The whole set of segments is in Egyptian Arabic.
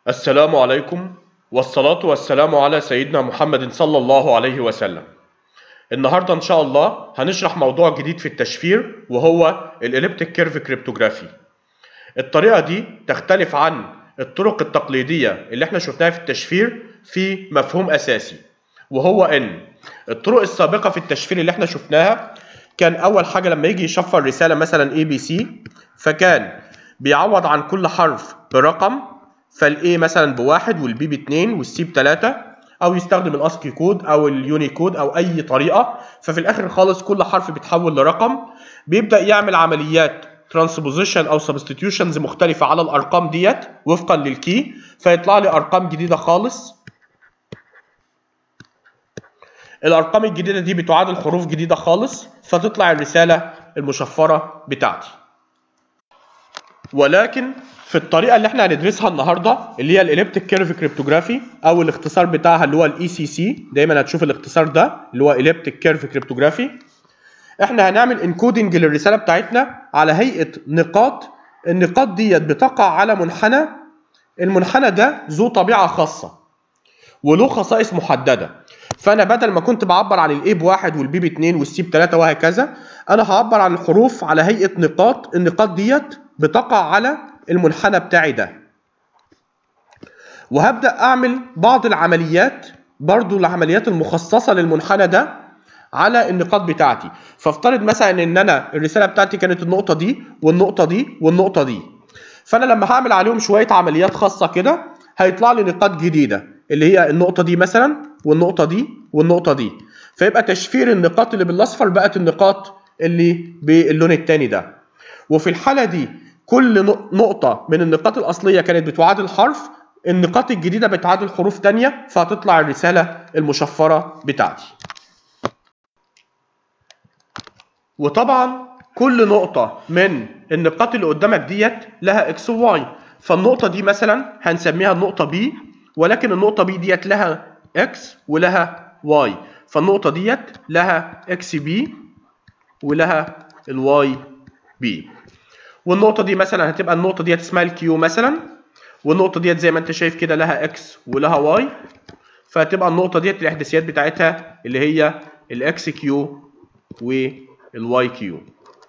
السلام عليكم والصلاة والسلام على سيدنا محمد صلى الله عليه وسلم. النهارده إن شاء الله هنشرح موضوع جديد في التشفير وهو الإليبتيك كيرف كريبتوجرافي. الطريقة دي تختلف عن الطرق التقليدية اللي احنا شفناها في التشفير في مفهوم أساسي وهو إن الطرق السابقة في التشفير اللي احنا شفناها كان أول حاجة لما يجي يشفر رسالة مثلا A B C فكان بيعوض عن كل حرف برقم فالاي مثلا بواحد والبي باتنين والسي بتلاته او يستخدم الاسكي كود او اليونيكود او اي طريقه ففي الاخر خالص كل حرف بيتحول لرقم بيبدا يعمل عمليات ترانسبوزيشن او سبستيتيوشنز مختلفه على الارقام ديت وفقا للكي فيطلع لي ارقام جديده خالص الارقام الجديده دي بتعادل حروف جديده خالص فتطلع الرساله المشفره بتاعتي ولكن في الطريقه اللي احنا هندرسها النهارده اللي هي الاليبتيك كيرف كريبتوجرافي او الاختصار بتاعها اللي هو الاي سي سي دايما هتشوف الاختصار ده اللي هو اليبتيك كيرف كريبتوجرافي احنا هنعمل انكودنج للرساله بتاعتنا على هيئه نقاط النقاط ديت بتقع على منحنى المنحنى ده ذو طبيعه خاصه وله خصائص محدده فانا بدل ما كنت بعبر عن الاي بواحد والبي باتنين والسي بتلاته وهكذا انا هعبر عن الحروف على هيئه نقاط النقاط ديت بتقع على المنحنى بتاعي ده وهبدا اعمل بعض العمليات برضو العمليات المخصصه للمنحنى ده على النقاط بتاعتي فافترض مثلا ان انا الرساله بتاعتي كانت النقطه دي والنقطه دي والنقطه دي فانا لما هعمل عليهم شويه عمليات خاصه كده هيطلع لي نقاط جديده اللي هي النقطه دي مثلا والنقطه دي والنقطه دي فيبقى تشفير النقاط اللي بالاصفر بقت النقاط اللي باللون التاني ده وفي الحاله دي كل نقطة من النقاط الأصلية كانت بتعادل حرف النقاط الجديدة بتعادل حروف تانية فهتطلع الرسالة المشفرة بتاعتي وطبعا كل نقطة من النقاط اللي قدامك ديت لها اكس وواي فالنقطة دي مثلا هنسميها النقطة بي ولكن النقطة بي ديت لها اكس ولها واي فالنقطة ديت لها اكس بي ولها الواي بي والنقطة دي مثلا هتبقى النقطة ديت اسمها الكيو مثلا والنقطة ديت زي ما انت شايف كده لها اكس ولها واي فهتبقى النقطة ديت الاحداثيات بتاعتها اللي هي الاكس كيو والواي كيو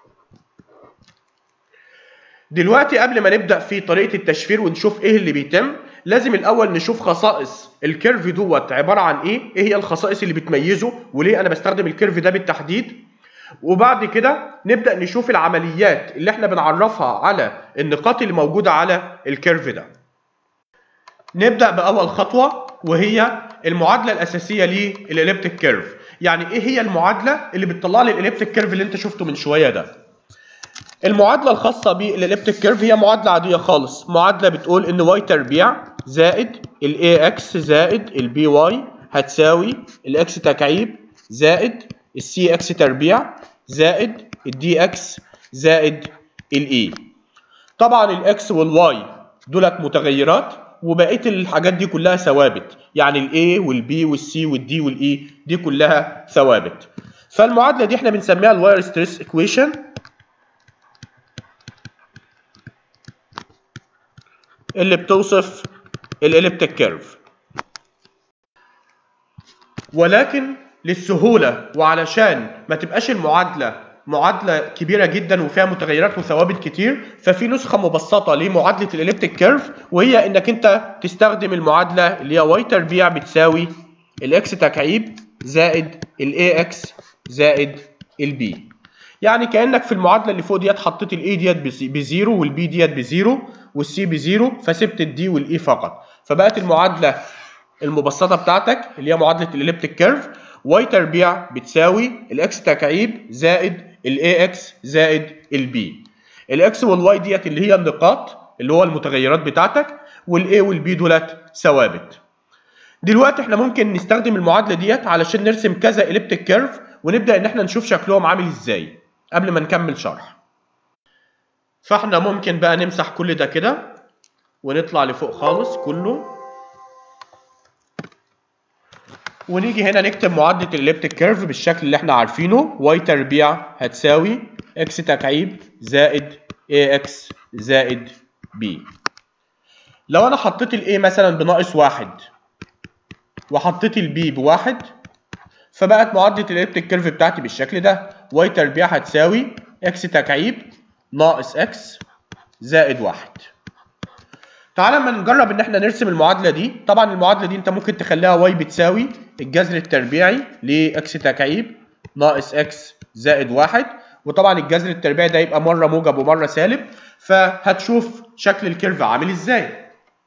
دلوقتي قبل ما نبدأ في طريقة التشفير ونشوف ايه اللي بيتم لازم الاول نشوف خصائص الكيرف دوت عبارة عن ايه ايه هي الخصائص اللي بتميزه وليه انا بستخدم الكيرف ده بالتحديد وبعد كده نبدا نشوف العمليات اللي احنا بنعرفها على النقاط اللي موجوده على الكيرف ده نبدا باول خطوه وهي المعادله الاساسيه للاليبتيك كيرف يعني ايه هي المعادله اللي بتطلع لي الاليبتيك كيرف اللي انت شفته من شويه ده المعادله الخاصه بالاليبتيك كيرف هي معادله عاديه خالص معادله بتقول ان واي تربيع زائد الاي اكس زائد البي واي هتساوي الاكس تكعيب زائد السي اكس تربيع زائد الدي اكس زائد الاي طبعا الاكس والواي دولت متغيرات وبقيه الحاجات دي كلها ثوابت يعني الاي والبي والسي والدي والاي دي كلها ثوابت فالمعادله دي احنا بنسميها الواير ستريس ايكويشن اللي بتوصف الاليبتيك كيرف ولكن للسهولة وعلشان ما تبقاش المعادلة معادلة كبيرة جدا وفيها متغيرات وثوابت كتير ففي نسخة مبسطة لمعادلة الاليبتيك كيرف وهي انك انت تستخدم المعادلة اللي هي واي تربيع بتساوي الاكس تكعيب زائد الاي اكس زائد البي يعني كانك في المعادله اللي فوق ديت حطيت الاي ديت بزيرو والبي ديت بزيرو والسي بزيرو فسبت الدي والاي فقط فبقت المعادله المبسطه بتاعتك اللي هي معادله الاليبتيك كيرف واي تربيع بتساوي الاكس تكعيب زائد الاي اكس زائد البي الاكس والواي ديت اللي هي النقاط اللي هو المتغيرات بتاعتك والاي والبي دولت ثوابت دلوقتي احنا ممكن نستخدم المعادله ديت علشان نرسم كذا اليبتيك كيرف ونبدا ان احنا نشوف شكلهم عامل ازاي قبل ما نكمل شرح فاحنا ممكن بقى نمسح كل ده كده ونطلع لفوق خالص كله ونيجي هنا نكتب معادلة الاليبتيك كيرف بالشكل اللي احنا عارفينه واي تربيع هتساوي اكس تكعيب زائد اي اكس زائد بي لو انا حطيت الاي مثلا بناقص واحد وحطيت البي بواحد فبقت معادله الاليبتيك كيرف بتاعتي بالشكل ده واي تربيع هتساوي اكس تكعيب ناقص اكس زائد واحد تعالى اما نجرب ان احنا نرسم المعادله دي طبعا المعادله دي انت ممكن تخليها واي بتساوي الجذر التربيعي لاكس تكعيب ناقص اكس زائد واحد وطبعا الجذر التربيعي ده يبقى مره موجب ومره سالب فهتشوف شكل الكيرف عامل ازاي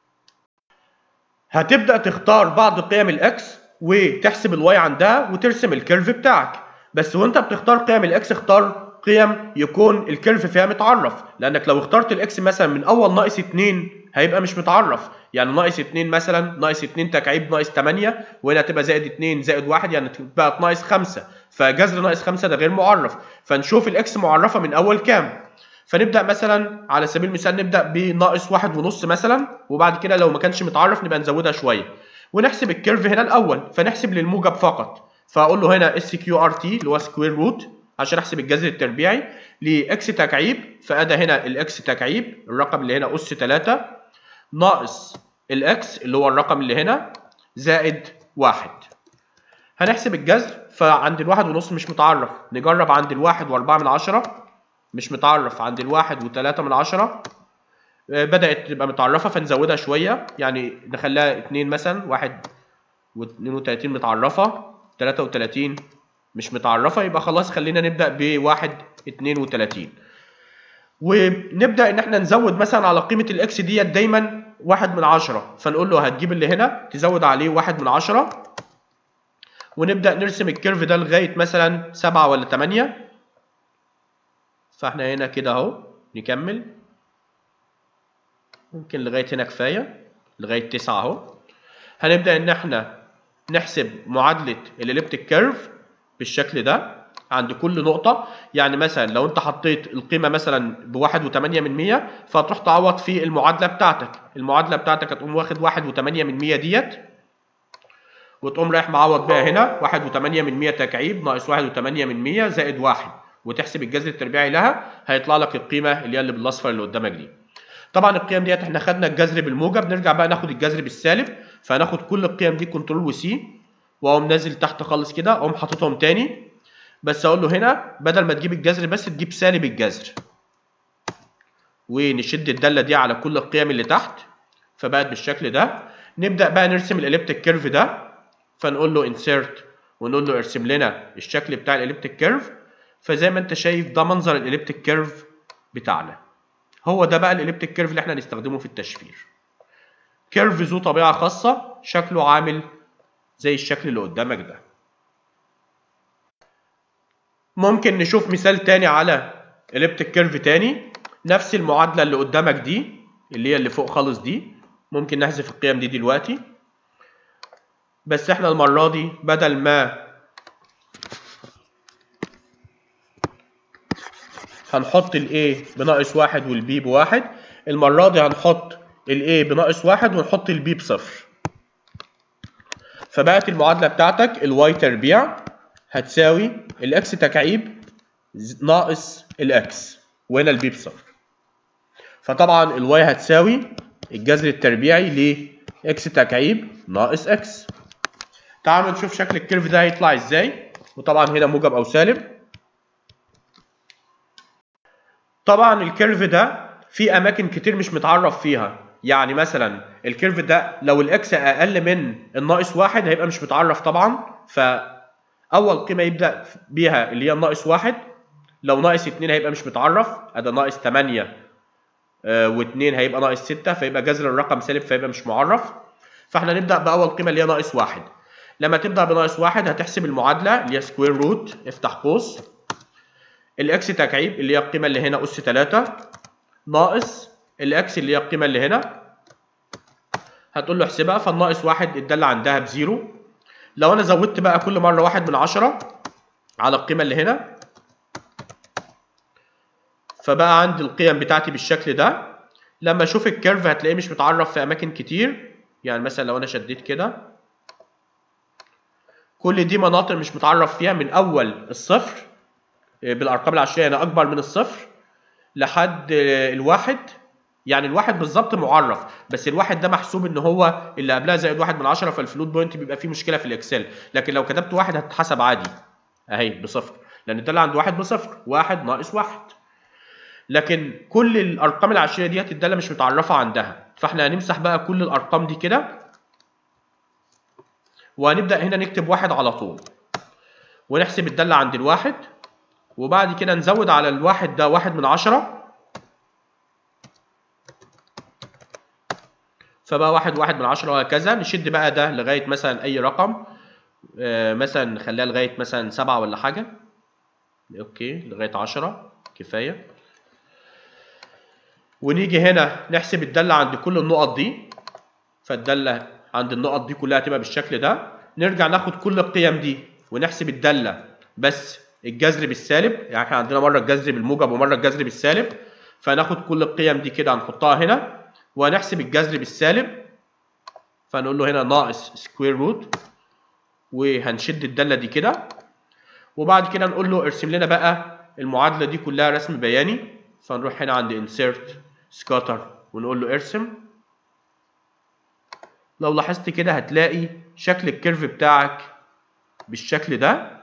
هتبدا تختار بعض قيم الاكس وتحسب الواي عندها وترسم الكيرف بتاعك بس وانت بتختار قيم الاكس اختار قيم يكون الكيرف فيها متعرف لانك لو اخترت الاكس مثلا من اول ناقص 2 هيبقى مش متعرف يعني ناقص 2 مثلا ناقص 2 تكعيب ناقص 8 وهنا هتبقى زائد 2 زائد 1 يعني بقت ناقص 5 فجذر ناقص 5 ده غير معرف فنشوف الاكس معرفه من اول كام فنبدا مثلا على سبيل المثال نبدا بناقص واحد ونص مثلا وبعد كده لو ما كانش متعرف نبقى نزودها شويه ونحسب الكيرف هنا الاول فنحسب للموجب فقط فاقول له هنا اس كيو ار تي اللي هو سكوير روت عشان احسب الجذر التربيعي لاكس تكعيب فادا هنا الاكس تكعيب الرقم اللي هنا اس 3 ناقص الاكس اللي هو الرقم اللي هنا زائد واحد هنحسب الجذر فعند الواحد ونص مش متعرف نجرب عند الواحد واربعة من عشرة مش متعرف عند الواحد وتلاتة من عشرة بدأت تبقى متعرفة فنزودها شوية يعني نخليها اتنين مثلا واحد واتنين وتلاتين متعرفة تلاتة وتلاتين مش متعرفة يبقى خلاص خلينا نبدأ بواحد اتنين وتلاتين ونبدأ إن احنا نزود مثلا على قيمة الإكس ديت دايما واحد من عشرة فنقول له هتجيب اللي هنا تزود عليه واحد من عشرة ونبدأ نرسم الكيرف ده لغاية مثلا سبعة ولا تمانية فاحنا هنا كده اهو نكمل ممكن لغاية هنا كفاية لغاية تسعة اهو هنبدأ إن احنا نحسب معادلة الإليبتيك كيرف بالشكل ده عند كل نقطة يعني مثلا لو أنت حطيت القيمة مثلا بواحد وتمانية من مية فهتروح تعوض في المعادلة بتاعتك المعادلة بتاعتك هتقوم واخد واحد وتمانية من مية ديت وتقوم رايح معوض بيها هنا واحد وتمانية من مية تكعيب ناقص واحد وتمانية من مية زائد واحد وتحسب الجذر التربيعي لها هيطلع لك القيمة اللي هي اللي بالأصفر اللي قدامك دي طبعا القيم ديت احنا خدنا الجذر بالموجب نرجع بقى ناخد الجذر بالسالب فهناخد كل القيم دي كنترول وسي واقوم نازل تحت خالص كده اقوم حاططهم تاني بس اقول له هنا بدل ما تجيب الجذر بس تجيب سالب الجذر ونشد الداله دي على كل القيم اللي تحت فبقت بالشكل ده نبدا بقى نرسم الاليبتيك كيرف ده فنقول له انسيرت ونقول له ارسم لنا الشكل بتاع الاليبتيك كيرف فزي ما انت شايف ده منظر الاليبتيك كيرف بتاعنا هو ده بقى الاليبتيك كيرف اللي احنا هنستخدمه في التشفير كيرف ذو طبيعه خاصه شكله عامل زي الشكل اللي قدامك ده ممكن نشوف مثال تاني على اليبتيك كيرف تاني نفس المعادله اللي قدامك دي اللي هي اللي فوق خالص دي ممكن نحذف القيم دي دلوقتي بس احنا المره دي بدل ما هنحط ال A بناقص واحد وال B بواحد المرة دي هنحط ال A بناقص واحد ونحط ال B بصفر فبقت المعادلة بتاعتك ال Y تربيع هتساوي ال X تكعيب ناقص ال X وهنا ال B بصفر فطبعا ال Y هتساوي الجذر التربيعي ل X تكعيب ناقص X تعالوا نشوف شكل الكيرف ده هيطلع ازاي وطبعا هنا موجب او سالب طبعا الكيرف ده في اماكن كتير مش متعرف فيها يعني مثلا الكيرف ده لو الاكس اقل من الناقص واحد هيبقى مش متعرف طبعا فاول قيمه يبدا بيها اللي هي الناقص واحد لو ناقص اتنين هيبقى مش متعرف ادي ناقص تمانية آه واتنين هيبقى ناقص ستة فيبقى جذر الرقم سالب فيبقى مش معرف فاحنا نبدا باول قيمه اللي هي ناقص واحد لما تبدا بناقص واحد هتحسب المعادله اللي هي سكوير روت افتح قوس الاكس تكعيب اللي هي القيمه اللي هنا اس 3 ناقص الاكس اللي هي القيمه اللي هنا هتقول له احسبها فالناقص واحد الداله عندها بزيرو لو انا زودت بقى كل مره واحد من عشرة على القيمه اللي هنا فبقى عندي القيم بتاعتي بالشكل ده لما اشوف الكيرف هتلاقيه مش متعرف في اماكن كتير يعني مثلا لو انا شديت كده كل دي مناطق مش متعرف فيها من اول الصفر بالارقام العشريه هنا اكبر من الصفر لحد الواحد يعني الواحد بالظبط معرف بس الواحد ده محسوب ان هو اللي قبلها زائد واحد من عشرة فالفلوت بوينت بيبقى فيه مشكله في الاكسل لكن لو كتبت واحد هتتحسب عادي اهي بصفر لان الداله عند واحد بصفر واحد ناقص واحد لكن كل الارقام العشريه ديت الداله مش متعرفه عندها فاحنا هنمسح بقى كل الارقام دي كده وهنبدا هنا نكتب واحد على طول ونحسب الداله عند الواحد وبعد كده نزود على الواحد ده واحد من عشرة فبقى واحد واحد من عشرة وهكذا نشد بقى ده لغاية مثلا أي رقم آه مثلا نخليها لغاية مثلا سبعة ولا حاجة أوكي لغاية عشرة كفاية ونيجي هنا نحسب الدالة عند كل النقط دي فالدالة عند النقط دي كلها هتبقى بالشكل ده نرجع ناخد كل القيم دي ونحسب الدالة بس الجذر بالسالب يعني احنا عندنا مرة الجذر بالموجب ومرة الجذر بالسالب فناخد كل القيم دي كده هنحطها هنا وهنحسب الجذر بالسالب فنقول له هنا ناقص سكوير روت وهنشد الدالة دي كده وبعد كده نقول له ارسم لنا بقى المعادلة دي كلها رسم بياني فنروح هنا عند insert scatter ونقول له ارسم لو لاحظت كده هتلاقي شكل الكيرف بتاعك بالشكل ده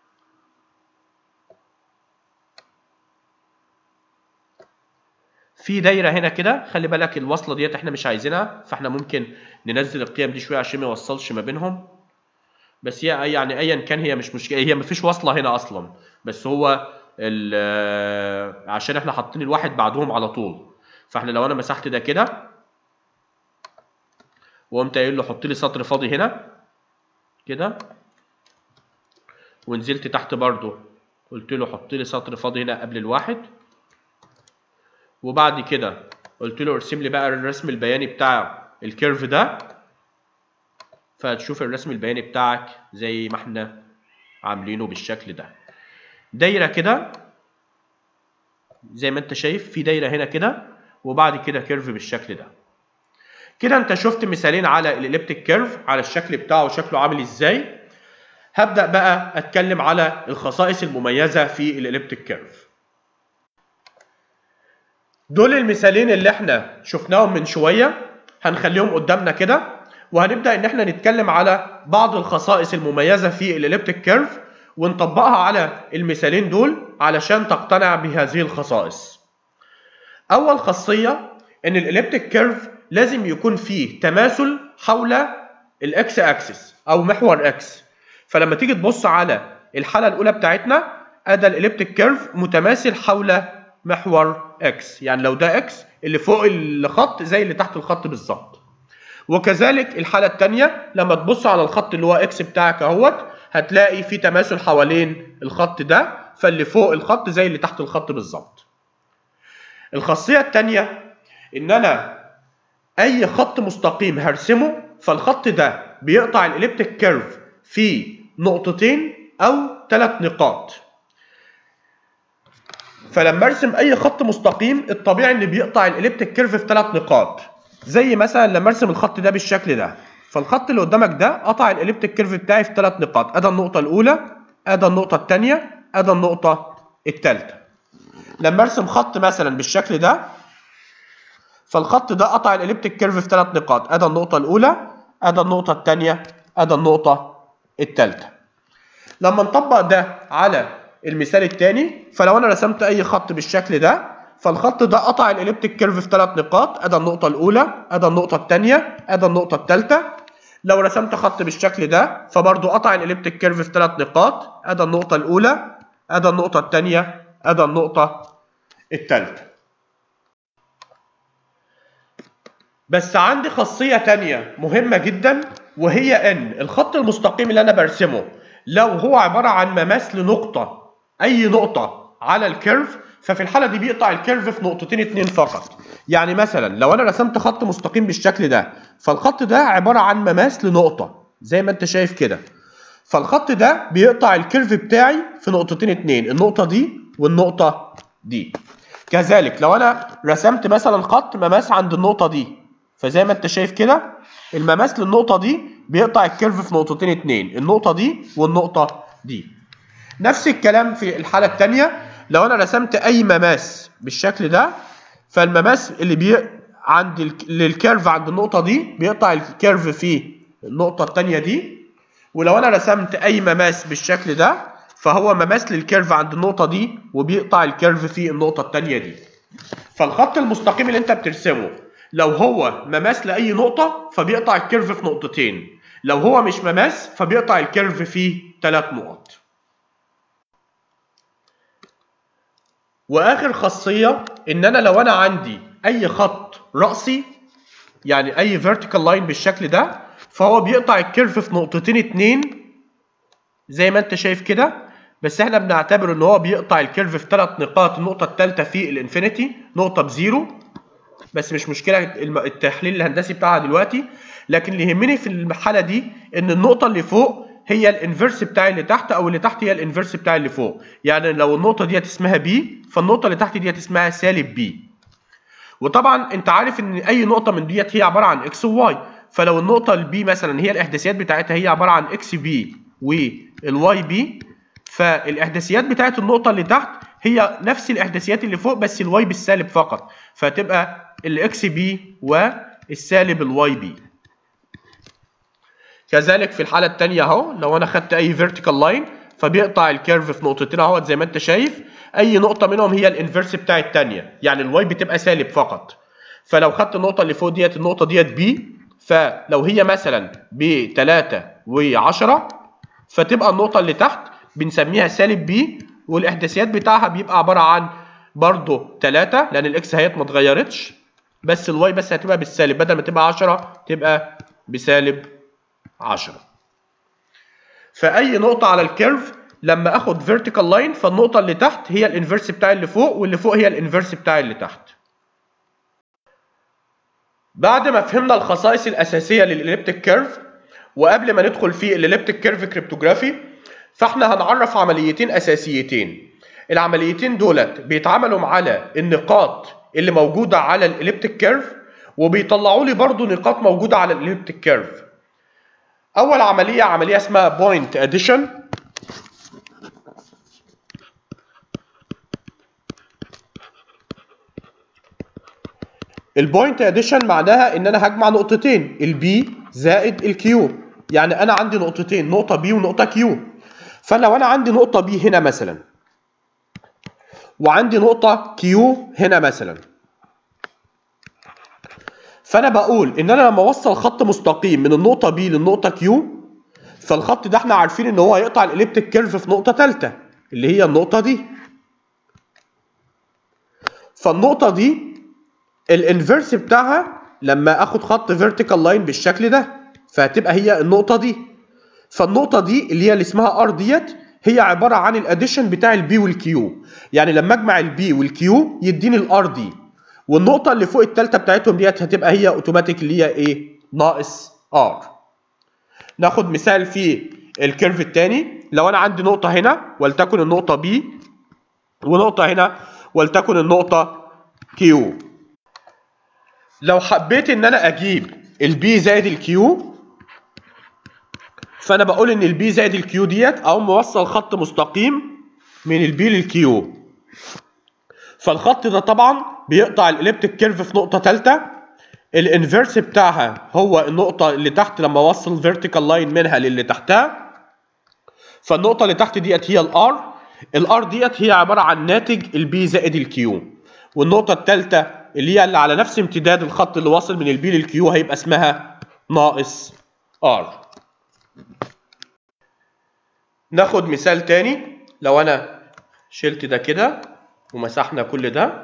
في دايره هنا كده خلي بالك الوصله ديت احنا مش عايزينها فاحنا ممكن ننزل القيم دي شويه عشان ما يوصلش ما بينهم بس هي يعني ايا كان هي مش مشكله هي مفيش وصله هنا اصلا بس هو عشان احنا حاطين الواحد بعدهم على طول فاحنا لو انا مسحت ده كده وقمت قايل له حط لي سطر فاضي هنا كده ونزلت تحت برضه قلت له حط لي سطر فاضي هنا قبل الواحد وبعد كده قلت له ارسم لي بقى الرسم البياني بتاع الكيرف ده فهتشوف الرسم البياني بتاعك زي ما احنا عاملينه بالشكل ده دايره كده زي ما انت شايف في دايره هنا كده وبعد كده كيرف بالشكل ده كده انت شفت مثالين على الاليبتيك كيرف على الشكل بتاعه شكله عامل ازاي هبدا بقى اتكلم على الخصائص المميزه في الاليبتيك كيرف دول المثالين اللي احنا شفناهم من شويه هنخليهم قدامنا كده وهنبدا ان احنا نتكلم على بعض الخصائص المميزه في الاليبتيك كيرف ونطبقها على المثالين دول علشان تقتنع بهذه الخصائص اول خاصيه ان الاليبتيك كيرف لازم يكون فيه تماثل حول الاكس اكسس او محور اكس فلما تيجي تبص على الحاله الاولى بتاعتنا ادى الاليبتيك كيرف متماثل حول محور اكس يعني لو ده اكس اللي فوق الخط زي اللي تحت الخط بالظبط وكذلك الحاله الثانيه لما تبص على الخط اللي هو اكس بتاعك اهوت هتلاقي في تماثل حوالين الخط ده فاللي فوق الخط زي اللي تحت الخط بالظبط الخاصيه الثانيه ان انا اي خط مستقيم هرسمه فالخط ده بيقطع الاليبتيك كيرف في نقطتين او ثلاث نقاط فلما ارسم اي خط مستقيم الطبيعي ان بيقطع الاليبتيك كيرف في ثلاث نقاط زي مثلا لما ارسم الخط ده بالشكل ده فالخط اللي قدامك ده قطع الاليبتيك كيرف بتاعي في ثلاث نقاط ادي النقطه الاولى ادي النقطه الثانيه ادي النقطه الثالثه لما ارسم خط مثلا بالشكل ده فالخط ده قطع الاليبتيك كيرف في ثلاث نقاط ادي النقطه الاولى ادي النقطه الثانيه ادي النقطه الثالثه لما نطبق ده على المثال الثاني فلو انا رسمت اي خط بالشكل ده فالخط ده قطع الاليبتيك كيرف في ثلاث نقاط ادي النقطه الاولى ادي النقطه الثانيه ادي النقطه الثالثه لو رسمت خط بالشكل ده فبرضه قطع الاليبتيك كيرف في ثلاث نقاط ادي النقطه الاولى ادي النقطه الثانيه ادي النقطه الثالثه بس عندي خاصيه ثانيه مهمه جدا وهي ان الخط المستقيم اللي انا برسمه لو هو عباره عن مماس لنقطه اي نقطه على الكيرف ففي الحاله دي بيقطع الكيرف في نقطتين اتنين فقط يعني مثلا لو انا رسمت خط مستقيم بالشكل ده فالخط ده عباره عن مماس لنقطه زي ما انت شايف كده فالخط ده بيقطع الكيرف بتاعي في نقطتين اتنين النقطه دي والنقطه دي كذلك لو انا رسمت مثلا خط مماس عند النقطه دي فزي ما انت شايف كده المماس للنقطه دي بيقطع الكيرف في نقطتين اتنين النقطه دي والنقطه دي نفس الكلام في الحاله الثانيه لو انا رسمت اي مماس بالشكل ده فالمماس اللي بي عند ال... للكيرف عند النقطه دي بيقطع الكيرف في النقطه الثانيه دي ولو انا رسمت اي مماس بالشكل ده فهو مماس للكيرف عند النقطه دي وبيقطع الكيرف في النقطه الثانيه دي فالخط المستقيم اللي انت بترسمه لو هو مماس لاي نقطه فبيقطع الكيرف في نقطتين لو هو مش مماس فبيقطع الكيرف في ثلاث نقط واخر خاصيه ان انا لو انا عندي اي خط راسي يعني اي vertical لاين بالشكل ده فهو بيقطع الكيرف في نقطتين اتنين زي ما انت شايف كده بس احنا بنعتبر ان هو بيقطع الكيرف في ثلاث نقاط النقطه الثالثه في الانفينيتي نقطه بزيرو بس مش مشكله التحليل الهندسي بتاعها دلوقتي لكن اللي يهمني في الحاله دي ان النقطه اللي فوق هي الانفرس بتاع اللي تحت او اللي تحت هي الانفرس بتاع اللي فوق يعني لو النقطه ديت اسمها بي فالنقطه اللي تحت ديت اسمها سالب بي وطبعا انت عارف ان اي نقطه من ديت هي عباره عن اكس وواي فلو النقطه البي مثلا هي الاحداثيات بتاعتها هي عباره عن اكس بي والواي بي فالاحداثيات بتاعت النقطه اللي تحت هي نفس الاحداثيات اللي فوق بس الواي بالسالب فقط فتبقى الاكس بي والسالب الواي بي كذلك في الحاله الثانيه اهو لو انا خدت اي فيرتيكال لاين فبيقطع الكيرف في نقطتين اهوت زي ما انت شايف اي نقطه منهم هي الانفرس بتاع الثانيه يعني الواي بتبقى سالب فقط فلو خدت النقطه اللي فوق ديت النقطه ديت بي فلو هي مثلا ب 3 و10 فتبقى النقطه اللي تحت بنسميها سالب بي والاحداثيات بتاعها بيبقى عباره عن برضه 3 لان الاكس هيت ما اتغيرتش بس الواي بس هتبقى بالسالب بدل ما تبقى 10 تبقى بسالب 10 فاي نقطه على الكيرف لما اخد فيرتيكال لاين فالنقطه اللي تحت هي الانفرس بتاع اللي فوق واللي فوق هي الانفرس بتاع اللي تحت بعد ما فهمنا الخصائص الاساسيه للاليبتيك كيرف وقبل ما ندخل في الاليبتيك كيرف كريبتوجرافي فاحنا هنعرف عمليتين اساسيتين العمليتين دولت بيتعاملوا على النقاط اللي موجوده على الاليبتيك كيرف وبيطلعوا لي برضو نقاط موجوده على الاليبتيك كيرف اول عمليه عمليه اسمها بوينت اديشن البوينت اديشن معناها ان انا هجمع نقطتين البي زائد الكيو يعني انا عندي نقطتين نقطه بي ونقطه كيو فلو انا عندي نقطه بي هنا مثلا وعندي نقطه كيو هنا مثلا فانا بقول ان انا لما اوصل خط مستقيم من النقطه بي للنقطه كيو فالخط ده احنا عارفين ان هو هيقطع الاليبتيك كيرف في نقطه ثالثه اللي هي النقطه دي فالنقطه دي الانفرس بتاعها لما اخد خط فيرتيكال لاين بالشكل ده فهتبقى هي النقطه دي فالنقطه دي اللي هي اللي اسمها ار ديت هي عباره عن الاديشن بتاع البي والكيو يعني لما اجمع البي والكيو يديني الار دي والنقطه اللي فوق الثالثه بتاعتهم ديت هتبقى هي اوتوماتيك اللي هي ايه ناقص ار ناخد مثال في الكيرف الثاني لو انا عندي نقطه هنا ولتكن النقطه بي ونقطه هنا ولتكن النقطه كيو لو حبيت ان انا اجيب البي زائد الكيو فانا بقول ان البي زائد الكيو ديت اقوم موصل خط مستقيم من البي للكيو فالخط ده طبعا بيقطع الاليبتيك كيرف في نقطه ثالثه الانفرس بتاعها هو النقطه اللي تحت لما اوصل فيرتيكال لاين منها للي تحتها فالنقطه اللي تحت ديت هي الار الار ديت هي عباره عن ناتج البي زائد الكيو والنقطه الثالثه اللي هي اللي على نفس امتداد الخط اللي واصل من البي للكيو هيبقى اسمها ناقص ار ناخد مثال تاني لو انا شلت ده كده ومسحنا كل ده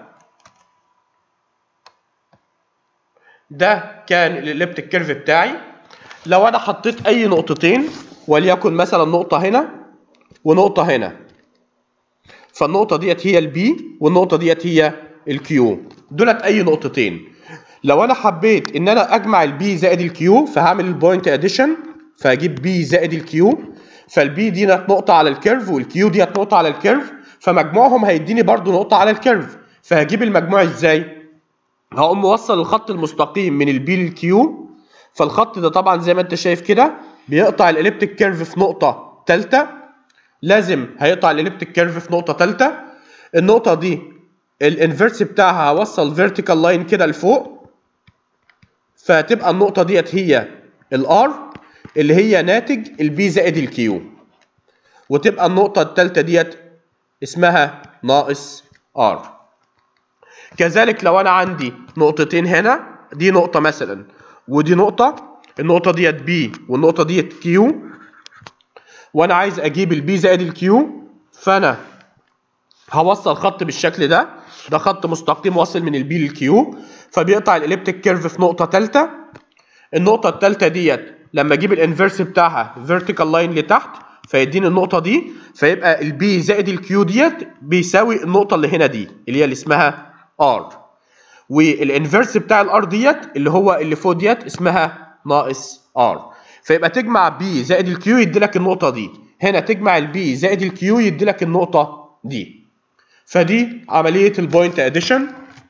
ده كان الاليبتيك كيرف بتاعي لو انا حطيت اي نقطتين وليكن مثلا نقطة هنا ونقطة هنا فالنقطة ديت هي البي والنقطة ديت هي الكيو دولت اي نقطتين لو انا حبيت ان انا اجمع البي زائد الكيو فهعمل البوينت اديشن فاجيب بي زائد الكيو فالبي دي نقطة على الكيرف والكيو ديت نقطة على الكيرف فمجموعهم هيديني برضو نقطة على الكيرف فهجيب المجموع ازاي؟ هقوم موصل الخط المستقيم من البي للكيو فالخط ده طبعا زي ما انت شايف كده بيقطع الاليبتيك كيرف في نقطة تالتة لازم هيقطع الاليبتيك كيرف في نقطة تالتة النقطة دي الانفرس بتاعها هوصل فيرتيكال لاين كده لفوق فتبقى النقطه ديت هي الار اللي هي ناتج البي زائد الكيو وتبقى النقطه الثالثه ديت اسمها ناقص ار كذلك لو انا عندي نقطتين هنا دي نقطه مثلا ودي نقطه النقطه ديت بي والنقطه ديت كيو وانا عايز اجيب البي زائد الكيو فانا هوصل خط بالشكل ده ده خط مستقيم واصل من البي للكيو فبيقطع الاليبتيك كيرف في نقطه ثالثه النقطه الثالثه ديت لما اجيب الانفرس بتاعها فيرتيكال لاين لتحت فيديني النقطه دي فيبقى البي زائد الكيو ديت بيساوي النقطه اللي هنا دي اللي هي اللي اسمها ار والانفرس بتاع الار ديت اللي هو اللي فوق ديت اسمها ناقص ار فيبقى تجمع بي زائد الكيو يدي لك النقطه دي هنا تجمع البي زائد الكيو يدي لك النقطه دي فدي عمليه البوينت اديشن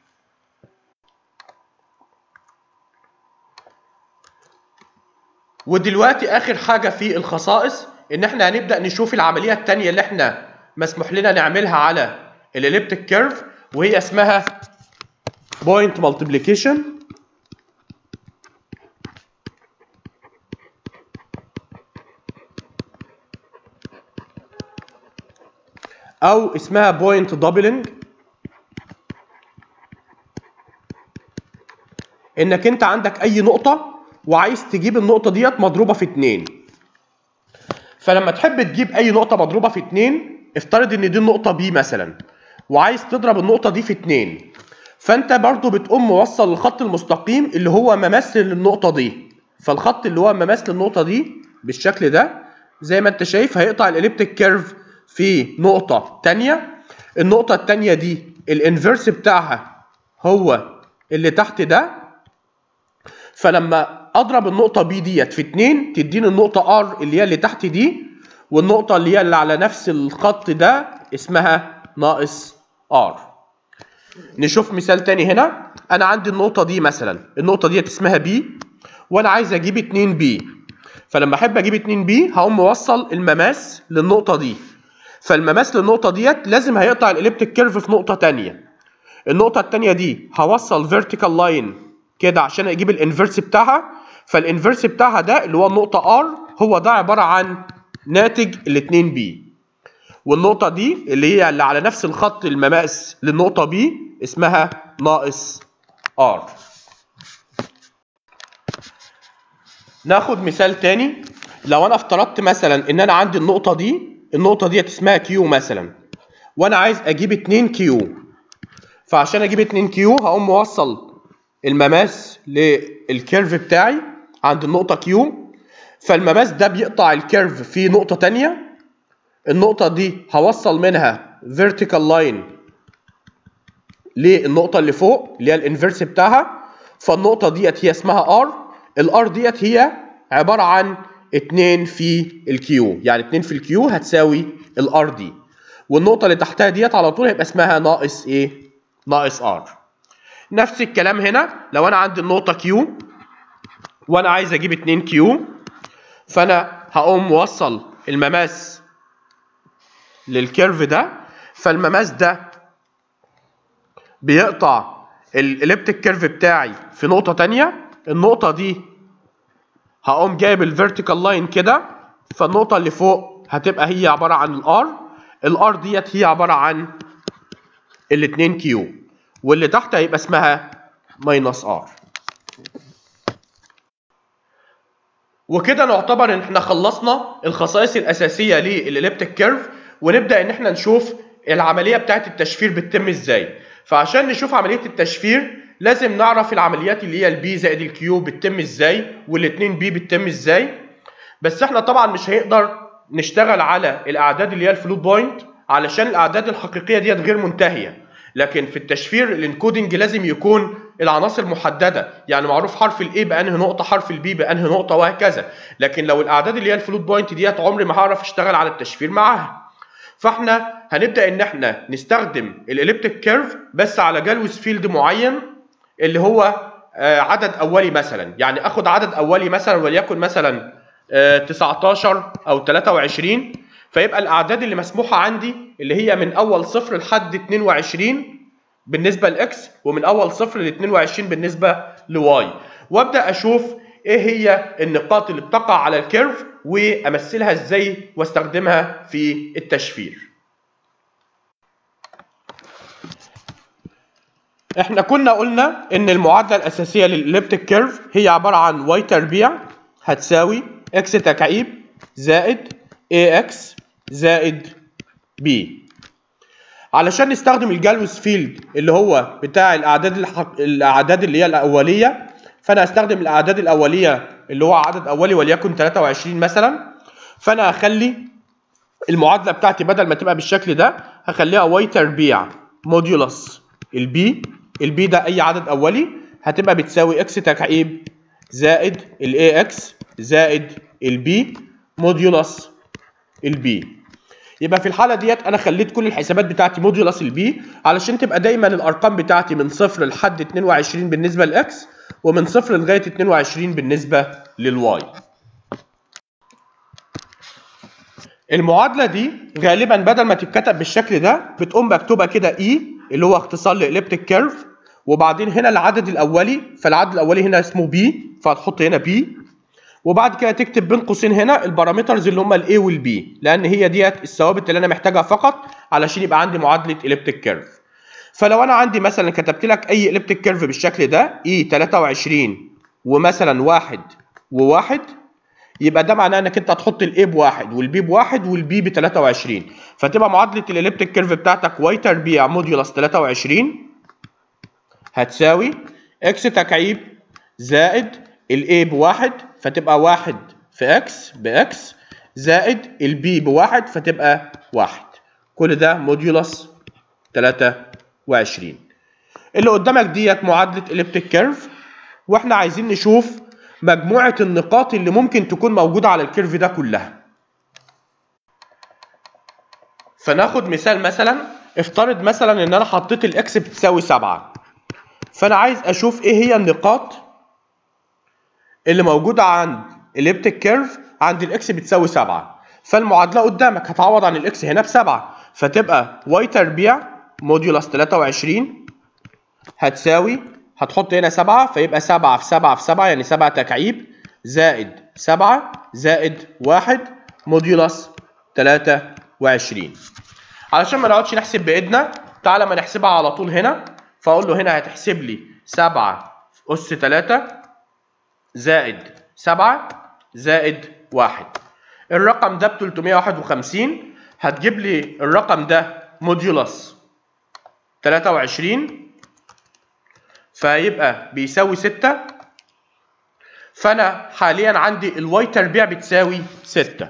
ودلوقتي اخر حاجه في الخصائص ان احنا هنبدا نشوف العمليه الثانيه اللي احنا مسموح لنا نعملها على الاليبتيك كيرف وهي اسمها بوينت مالتيبليكيشن او اسمها بوينت دبلنج انك انت عندك اي نقطه وعايز تجيب النقطه ديت مضروبه في اتنين فلما تحب تجيب اي نقطه مضروبه في اتنين افترض ان دي النقطه بي مثلا وعايز تضرب النقطه دي في اتنين فانت برضو بتقوم موصل الخط المستقيم اللي هو ممثل للنقطه دي فالخط اللي هو ممثل للنقطه دي بالشكل ده زي ما انت شايف هيقطع الاليبتيك كيرف في نقطه تانية النقطه التانية دي الانفرس بتاعها هو اللي تحت ده فلما اضرب النقطه بي ديت في 2 تديني النقطه ار اللي هي اللي تحت دي والنقطه اللي هي اللي على نفس الخط ده اسمها ناقص ار نشوف مثال تاني هنا انا عندي النقطه دي مثلا النقطه ديت اسمها بي وانا عايز اجيب 2 بي فلما احب اجيب 2 بي هقوم موصل المماس للنقطه دي فالمماس للنقطه ديت لازم هيقطع الاليبتيك كيرف في نقطه تانية النقطه التانية دي هوصل فيرتيكال لاين كده عشان اجيب الانفرس بتاعها فالانفرس بتاعها ده اللي هو النقطه ار هو ده عباره عن ناتج الاتنين بي والنقطة دي اللي هي اللي على نفس الخط المماس للنقطة بي اسمها ناقص ار ناخد مثال تاني لو انا افترضت مثلا ان انا عندي النقطة دي النقطة دي اسمها كيو مثلا وانا عايز اجيب 2 كيو فعشان اجيب 2 كيو هقوم موصل المماس للكيرف بتاعي عند النقطة كيو فالمماس ده بيقطع الكيرف في نقطة تانية النقطة دي هوصل منها vertical line للنقطة اللي فوق اللي هي الانفرس بتاعها فالنقطة ديت هي اسمها R الار ديت هي عبارة عن 2 في الكيو يعني 2 في الكيو هتساوي الار دي والنقطة اللي تحتها ديت على طول هيبقى اسمها ناقص ايه؟ ناقص ار نفس الكلام هنا لو انا عندي النقطة كيو وانا عايز اجيب 2 كيو فانا هقوم موصل المماس للكيرف ده فالمماس ده بيقطع الاليبتيك كيرف بتاعي في نقطة تانية النقطة دي هقوم جايب الفيرتيكال لاين كده فالنقطة اللي فوق هتبقى هي عبارة عن الار الار ديت هي عبارة عن الاتنين كيو واللي تحت هيبقى اسمها ماينس ار وكده نعتبر ان احنا خلصنا الخصائص الاساسيه للاليبتيك كيرف ونبدا ان احنا نشوف العمليه بتاعه التشفير بتتم ازاي فعشان نشوف عمليه التشفير لازم نعرف العمليات اللي هي البي زائد الكيو بتتم ازاي والاثنين بي بتتم ازاي بس احنا طبعا مش هيقدر نشتغل على الاعداد اللي هي الفلوت بوينت علشان الاعداد الحقيقيه ديت غير منتهيه لكن في التشفير الانكودنج لازم يكون العناصر محدده يعني معروف حرف الاي بانهي نقطه حرف البي بانهي نقطه وهكذا لكن لو الاعداد اللي هي الفلوت بوينت ديت عمري ما هعرف اشتغل على التشفير معاها فاحنا هنبدا ان احنا نستخدم الاليبتيك كيرف بس على جالوس فيلد معين اللي هو عدد اولي مثلا يعني اخد عدد اولي مثلا وليكن مثلا 19 او 23 فيبقى الاعداد اللي مسموحه عندي اللي هي من اول صفر لحد 22 بالنسبه لاكس ومن اول صفر ل 22 بالنسبه لواي وابدا اشوف ايه هي النقاط اللي بتقع على الكيرف وامثلها ازاي واستخدمها في التشفير احنا كنا قلنا ان المعادله الاساسيه للاليبتيك كيرف هي عباره عن واي تربيع هتساوي اكس تكعيب زائد اي اكس زائد بي علشان نستخدم الجالوس فيلد اللي هو بتاع الاعداد الحق... الاعداد اللي هي الاوليه فانا هستخدم الاعداد الاوليه اللي هو عدد اولي وليكن 23 مثلا فانا هخلي المعادله بتاعتي بدل ما تبقى بالشكل ده هخليها واي تربيع موديولس البي البي ده اي عدد اولي هتبقى بتساوي اكس تكعيب زائد الاي اكس زائد البي موديولس البي يبقى في الحاله ديت انا خليت كل الحسابات بتاعتي موديولس البي علشان تبقى دايما الارقام بتاعتي من صفر لحد 22 بالنسبه لاكس ومن صفر لغايه 22 بالنسبه للواي المعادله دي غالبا بدل ما تتكتب بالشكل ده بتقوم مكتوبه كده اي اللي هو اختصار لإليبتيك كيرف وبعدين هنا العدد الاولي فالعدد الاولي هنا اسمه بي فهتحط هنا بي وبعد كده تكتب بين قوسين هنا البارامترز اللي هم الاي والبي لان هي ديت الثوابت اللي انا محتاجها فقط علشان يبقى عندي معادله إليبتيك كيرف فلو انا عندي مثلا كتبت لك اي إليبتيك كيرف بالشكل ده اي 23 ومثلا واحد وواحد يبقى ده معناه انك انت هتحط الاي بواحد والبي بواحد والبي ب 23 فتبقى معادله الاليبتيك كيرف بتاعتك واي تربيع موديولس 23 هتساوي اكس تكعيب زائد الاي بواحد فتبقى واحد في اكس باكس زائد البي بواحد فتبقى واحد كل ده موديولس 23 اللي قدامك ديت معادله اليبتيك كيرف واحنا عايزين نشوف مجموعه النقاط اللي ممكن تكون موجوده على الكيرف ده كلها فناخد مثال مثلا افترض مثلا ان انا حطيت الاكس بتساوي 7 فانا عايز اشوف ايه هي النقاط اللي موجوده عند الابتيك كيرف عند الاكس بتساوي 7 فالمعادله قدامك هتعوض عن الاكس هنا ب 7 فتبقى واي تربيع موديولس 23 هتساوي هتحط هنا 7 فيبقى 7 في 7 في 7 يعني 7 تكعيب زائد 7 زائد 1 موديولس 23 علشان ما نقعدش نحسب بايدنا تعالى ما نحسبها على طول هنا فاقول له هنا هتحسب لي 7 اس 3 زائد 7 زائد 1 الرقم ده ب 351 هتجيب لي الرقم ده موديولس 23 فيبقى بيساوي 6 فانا حاليا عندي الواي تربيع بتساوي 6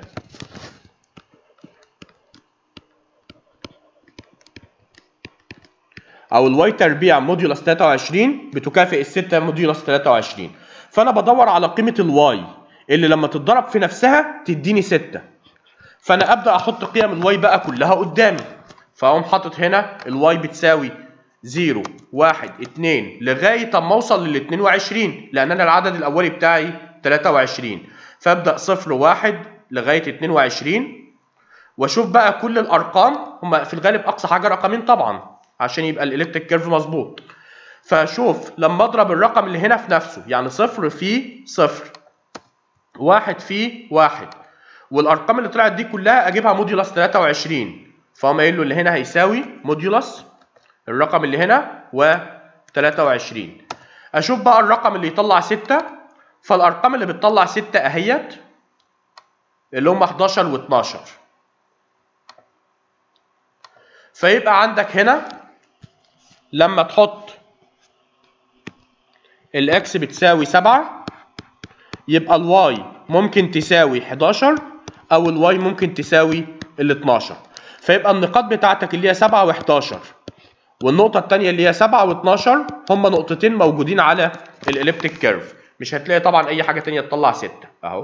او الواي تربيع موديولس 23 بتكافئ ال 6 موديولس 23 فانا بدور على قيمه الواي اللي لما تتضرب في نفسها تديني 6 فانا ابدا احط قيم الواي بقى كلها قدامي فاقوم حاطط هنا الواي بتساوي 0 1 2 لغايه اما اوصل لل 22 لان انا العدد الاولي بتاعي 23 فابدا 0 1 لغايه 22 واشوف بقى كل الارقام هم في الغالب اقصى حاجه رقمين طبعا عشان يبقى الالكتريك كيرف مظبوط فاشوف لما اضرب الرقم اللي هنا في نفسه يعني صفر في صفر واحد في واحد والارقام اللي طلعت دي كلها اجيبها موديولس 23 فهم قايل له اللي هنا هيساوي موديولس الرقم اللي هنا و 23 اشوف بقى الرقم اللي يطلع 6 فالارقام اللي بتطلع 6 اهيت اللي هم 11 و12 فيبقى عندك هنا لما تحط الاكس بتساوي 7 يبقى الواي ممكن تساوي 11 او الواي ممكن تساوي ال 12 فيبقى النقاط بتاعتك اللي هي 7 و11 والنقطة الثانية اللي هي 7 و12 هم نقطتين موجودين على الاليبتيك كيرف مش هتلاقي طبعا اي حاجة تانية تطلع 6 اهو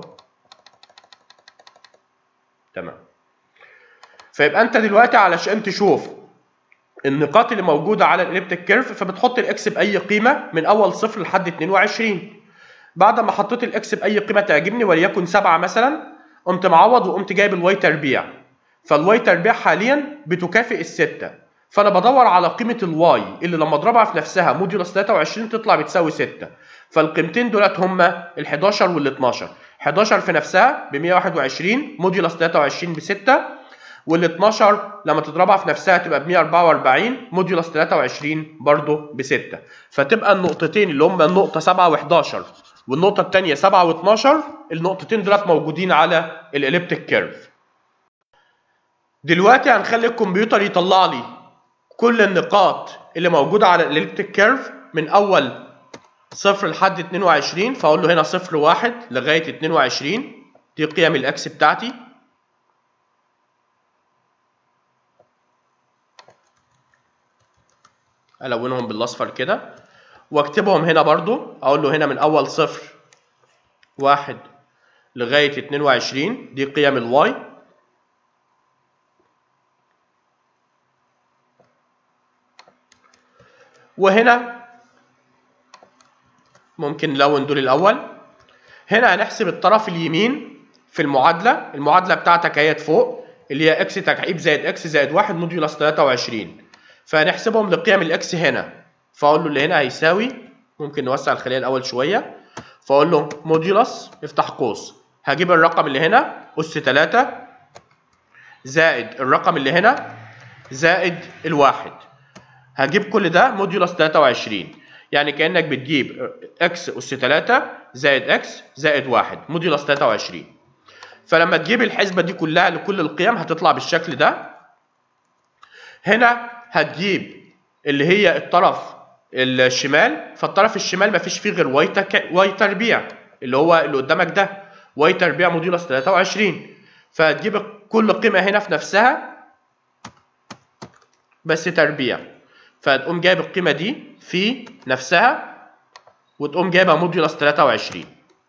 تمام فيبقى انت دلوقتي علشان تشوف النقاط اللي موجوده على الاليبتيك كيرف فبتحط الاكس باي قيمه من اول صفر لحد 22 بعد ما حطيت الاكس باي قيمه تعجبني وليكن 7 مثلا قمت معوض وقمت جايب الواي تربيع فالواي تربيع حاليا بتكافئ الستة فانا بدور على قيمه الواي اللي لما اضربها في نفسها موديولس 23 تطلع بتساوي 6 فالقيمتين دولت هما ال 11 وال 12 11 في نفسها ب 121 موديولس 23 ب 6 وال 12 لما تضربها في نفسها تبقى ب 144 موديولس 23 برضه ب 6 فتبقى النقطتين اللي هما النقطه 7 و11 والنقطه الثانيه 7 و12 النقطتين دولت موجودين على الاليبتيك كيرف دلوقتي هنخلي الكمبيوتر يطلع لي كل النقاط اللي موجوده على الاليبتيك كيرف من اول صفر لحد 22 فاقول له هنا صفر واحد لغايه 22 دي قيم الاكس بتاعتي الونهم بالاصفر كده واكتبهم هنا برضو اقول له هنا من اول صفر واحد لغايه 22 دي قيم الواي وهنا ممكن نلون دول الاول هنا هنحسب الطرف اليمين في المعادله المعادله بتاعتك اهيت فوق اللي هي اكس تكعيب زائد اكس زائد 1 موديولس 23 فهنحسبهم لقيم الاكس هنا فاقول له اللي هنا هيساوي ممكن نوسع الخليه الاول شويه فاقول له موديولس افتح قوس هجيب الرقم اللي هنا اس 3 زائد الرقم اللي هنا زائد الواحد هجيب كل ده موديولس 23 يعني كانك بتجيب اكس اس 3 زائد اكس زائد 1 موديولس 23 فلما تجيب الحسبه دي كلها لكل القيم هتطلع بالشكل ده هنا هتجيب اللي هي الطرف الشمال فالطرف الشمال مفيش فيه غير واي تك... واي تربيع اللي هو اللي قدامك ده واي تربيع موديولس 23 فهتجيب كل قيمه هنا في نفسها بس تربيع فتقوم جايب القيمه دي في نفسها وتقوم جايبها موديولس 23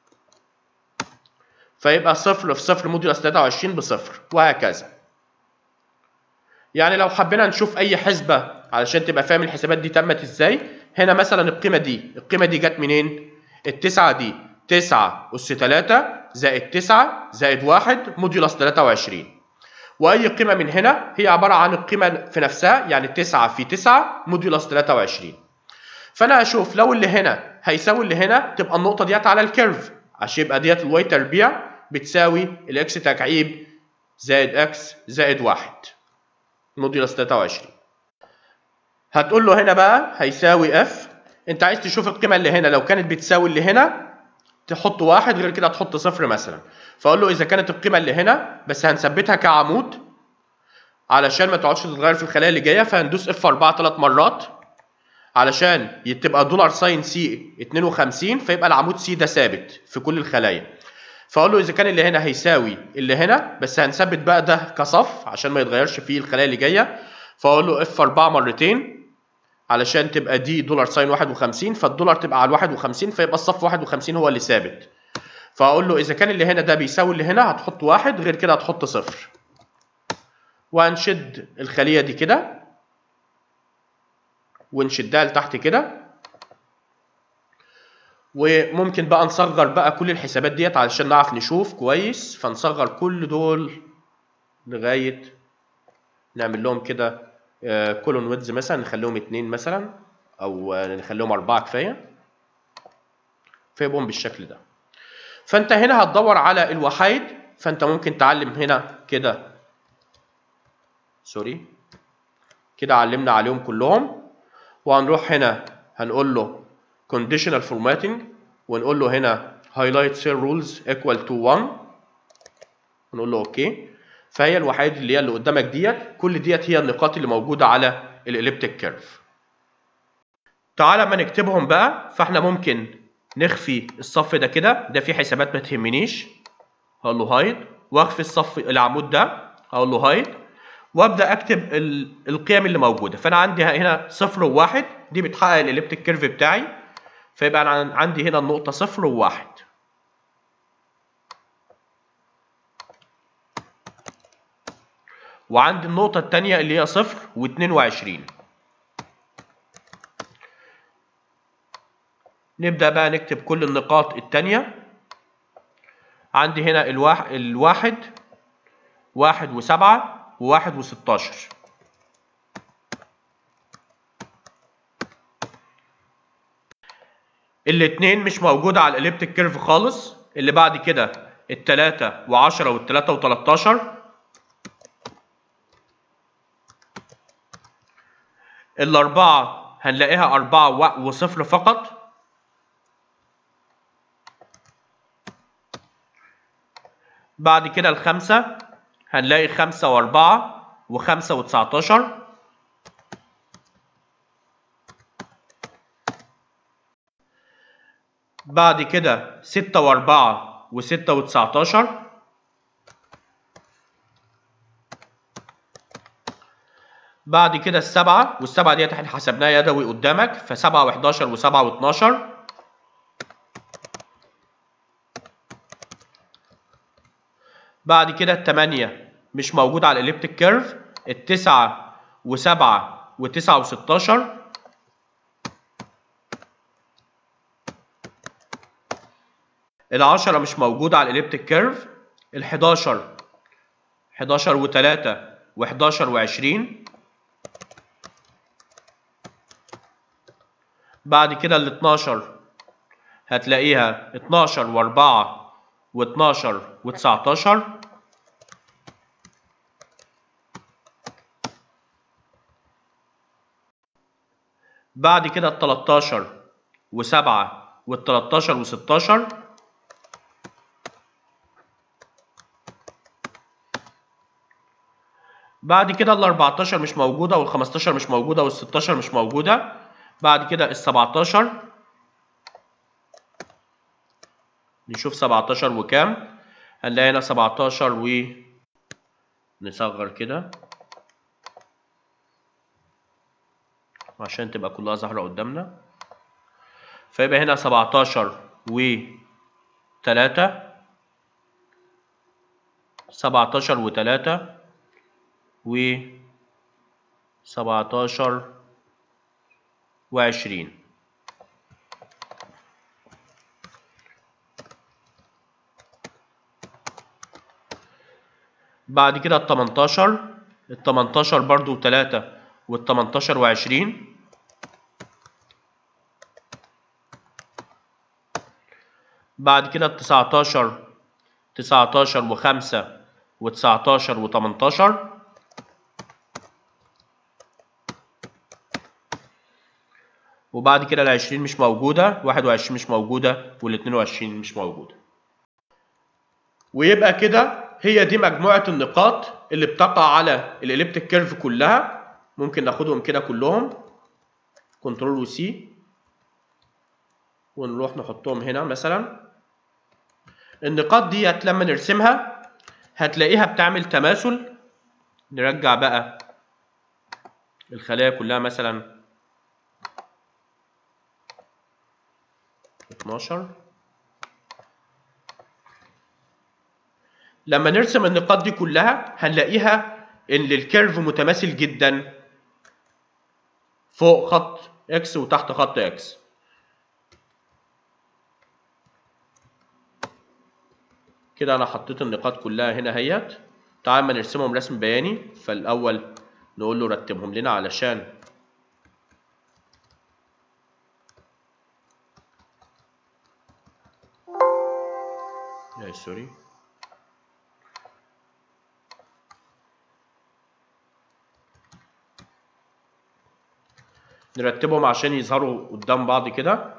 فيبقى صفر في صفر موديولس 23 بصفر وهكذا يعني لو حبينا نشوف اي حسبه علشان تبقى فاهم الحسابات دي تمت ازاي هنا مثلا القيمه دي القيمه دي جت منين التسعه دي 9 اس 3 زائد 9 زائد 1 موديولس 23 واي قيمه من هنا هي عباره عن القيمه في نفسها يعني 9 في 9 موديولس 23 فانا هشوف لو اللي هنا هيساوي اللي هنا تبقى النقطه ديت على الكيرف عشان يبقى ديت الواي تربيع بتساوي الاكس تكعيب زائد اكس زائد 1 موديولس 23 هتقول له هنا بقى هيساوي اف انت عايز تشوف القيمه اللي هنا لو كانت بتساوي اللي هنا تحط واحد غير كده تحط صفر مثلا فاقول له اذا كانت القيمه اللي هنا بس هنثبتها كعمود علشان ما تقعدش تتغير في الخلايا اللي جايه فهندوس اف 4 ثلاث مرات علشان تبقى دولار ساين سي 52 فيبقى العمود سي ده ثابت في كل الخلايا فاقول له اذا كان اللي هنا هيساوي اللي هنا بس هنثبت بقى ده كصف عشان ما يتغيرش فيه الخلايا اللي جايه فاقول له اف 4 مرتين علشان تبقى دي دولار ساين 51 فالدولار تبقى على 51 فيبقى الصف 51 هو اللي ثابت فاقول له اذا كان اللي هنا ده بيساوي اللي هنا هتحط واحد غير كده هتحط صفر وهنشد الخليه دي كده ونشدها لتحت كده وممكن بقى نصغر بقى كل الحسابات ديت علشان نعرف نشوف كويس فنصغر كل دول لغايه نعمل لهم كده كولون ويدز مثلا نخليهم اتنين مثلا او نخليهم اربعه كفايه فيبقوا بالشكل ده فانت هنا هتدور على الوحيد فانت ممكن تعلم هنا كده سوري كده علمنا عليهم كلهم وهنروح هنا هنقول له conditional formatting ونقول له هنا highlight cell rules equal to 1 ونقول له اوكي فهي الوحيد اللي هي اللي قدامك ديت كل ديت هي النقاط اللي موجوده على الاليبتيك كيرف تعالى ما نكتبهم بقى فاحنا ممكن نخفي الصف ده كده ده فيه حسابات ما تهمنيش هقول له هايد واخفي الصف العمود ده هقول له هايد وابدا اكتب القيم اللي موجوده فانا عندي هنا صفر وواحد دي بتحقق الاليبتيك كيرف بتاعي فيبقى انا عندي هنا النقطه صفر وواحد وعندي النقطة التانية اللي هي صفر واتنين وعشرين نبدأ بقى نكتب كل النقاط التانية عندي هنا الواحد, الواحد واحد وسبعة وواحد وستاشر الاتنين مش موجودة على الاليبتيك كيرف خالص اللي بعد كده التلاتة وعشرة والتلاتة وتلاتاشر الأربعة هنلاقيها أربعة و- وصفر فقط بعد كده الخمسة هنلاقي خمسة وأربعة وخمسة وتسعتاشر بعد كده ستة وأربعة وستة وتسعتاشر بعد كده السبعة والسبعة ديت احنا حسبناها يدوي قدامك فسبعة وحداشر وسبعة واتناشر بعد كده التمانية مش موجود على الاليبتيك كيرف التسعة وسبعة وتسعة وستاشر العشرة مش موجودة على الاليبتيك كيرف الحداشر حداشر وتلاتة وحداشر وعشرين بعد كده ال 12 هتلاقيها 12 و4 و12 و19 بعد كده ال 13 و7 وال 13 و16 بعد كده ال 14 مش موجودة وال 15 مش موجودة وال 16 مش موجودة بعد كده ال 17 نشوف 17 وكام هنلاقي هنا 17 و نصغر كده عشان تبقى كلها ظاهرة قدامنا فيبقى هنا 17 و 3 17 و 3 و 17 وعشرين بعد كده التمنتاشر التمنتاشر برضو تلاتة والتمنتاشر وعشرين بعد كده التسعتاشر تسعتاشر وخمسة وتسعتاشر وتمنتاشر وبعد كده العشرين مش موجودة واحد وعشرين مش موجودة والاتنين وعشرين مش موجودة ويبقى كده هي دي مجموعة النقاط اللي بتقع على الاليبتيك كيرف كلها ممكن ناخدهم كده كلهم كنترول وسي ونروح نحطهم هنا مثلا النقاط ديت لما نرسمها هتلاقيها بتعمل تماثل نرجع بقى الخلايا كلها مثلا 12 لما نرسم النقاط دي كلها هنلاقيها ان الكيرف متماثل جدا فوق خط اكس وتحت خط اكس كده انا حطيت النقاط كلها هنا اهيت تعال ما نرسمهم رسم بياني فالاول نقول له رتبهم لنا علشان يا سوري نرتبهم عشان يظهروا قدام بعض كده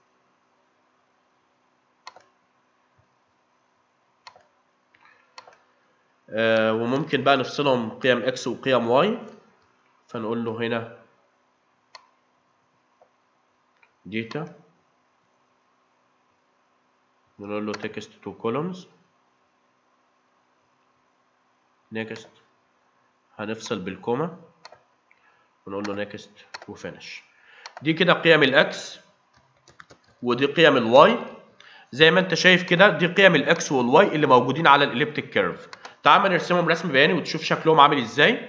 آه وممكن بقى نفصلهم قيم اكس وقيم واي فنقول له هنا ديتا نقول له text to columns next هنفصل بالكوما ونقول له next وفينش دي كده قيم الاكس ودي قيم الواي زي ما انت شايف كده دي قيم الاكس والواي اللي موجودين على الاليبتيك كيرف تعال ما نرسمهم رسم بياني وتشوف شكلهم عامل ازاي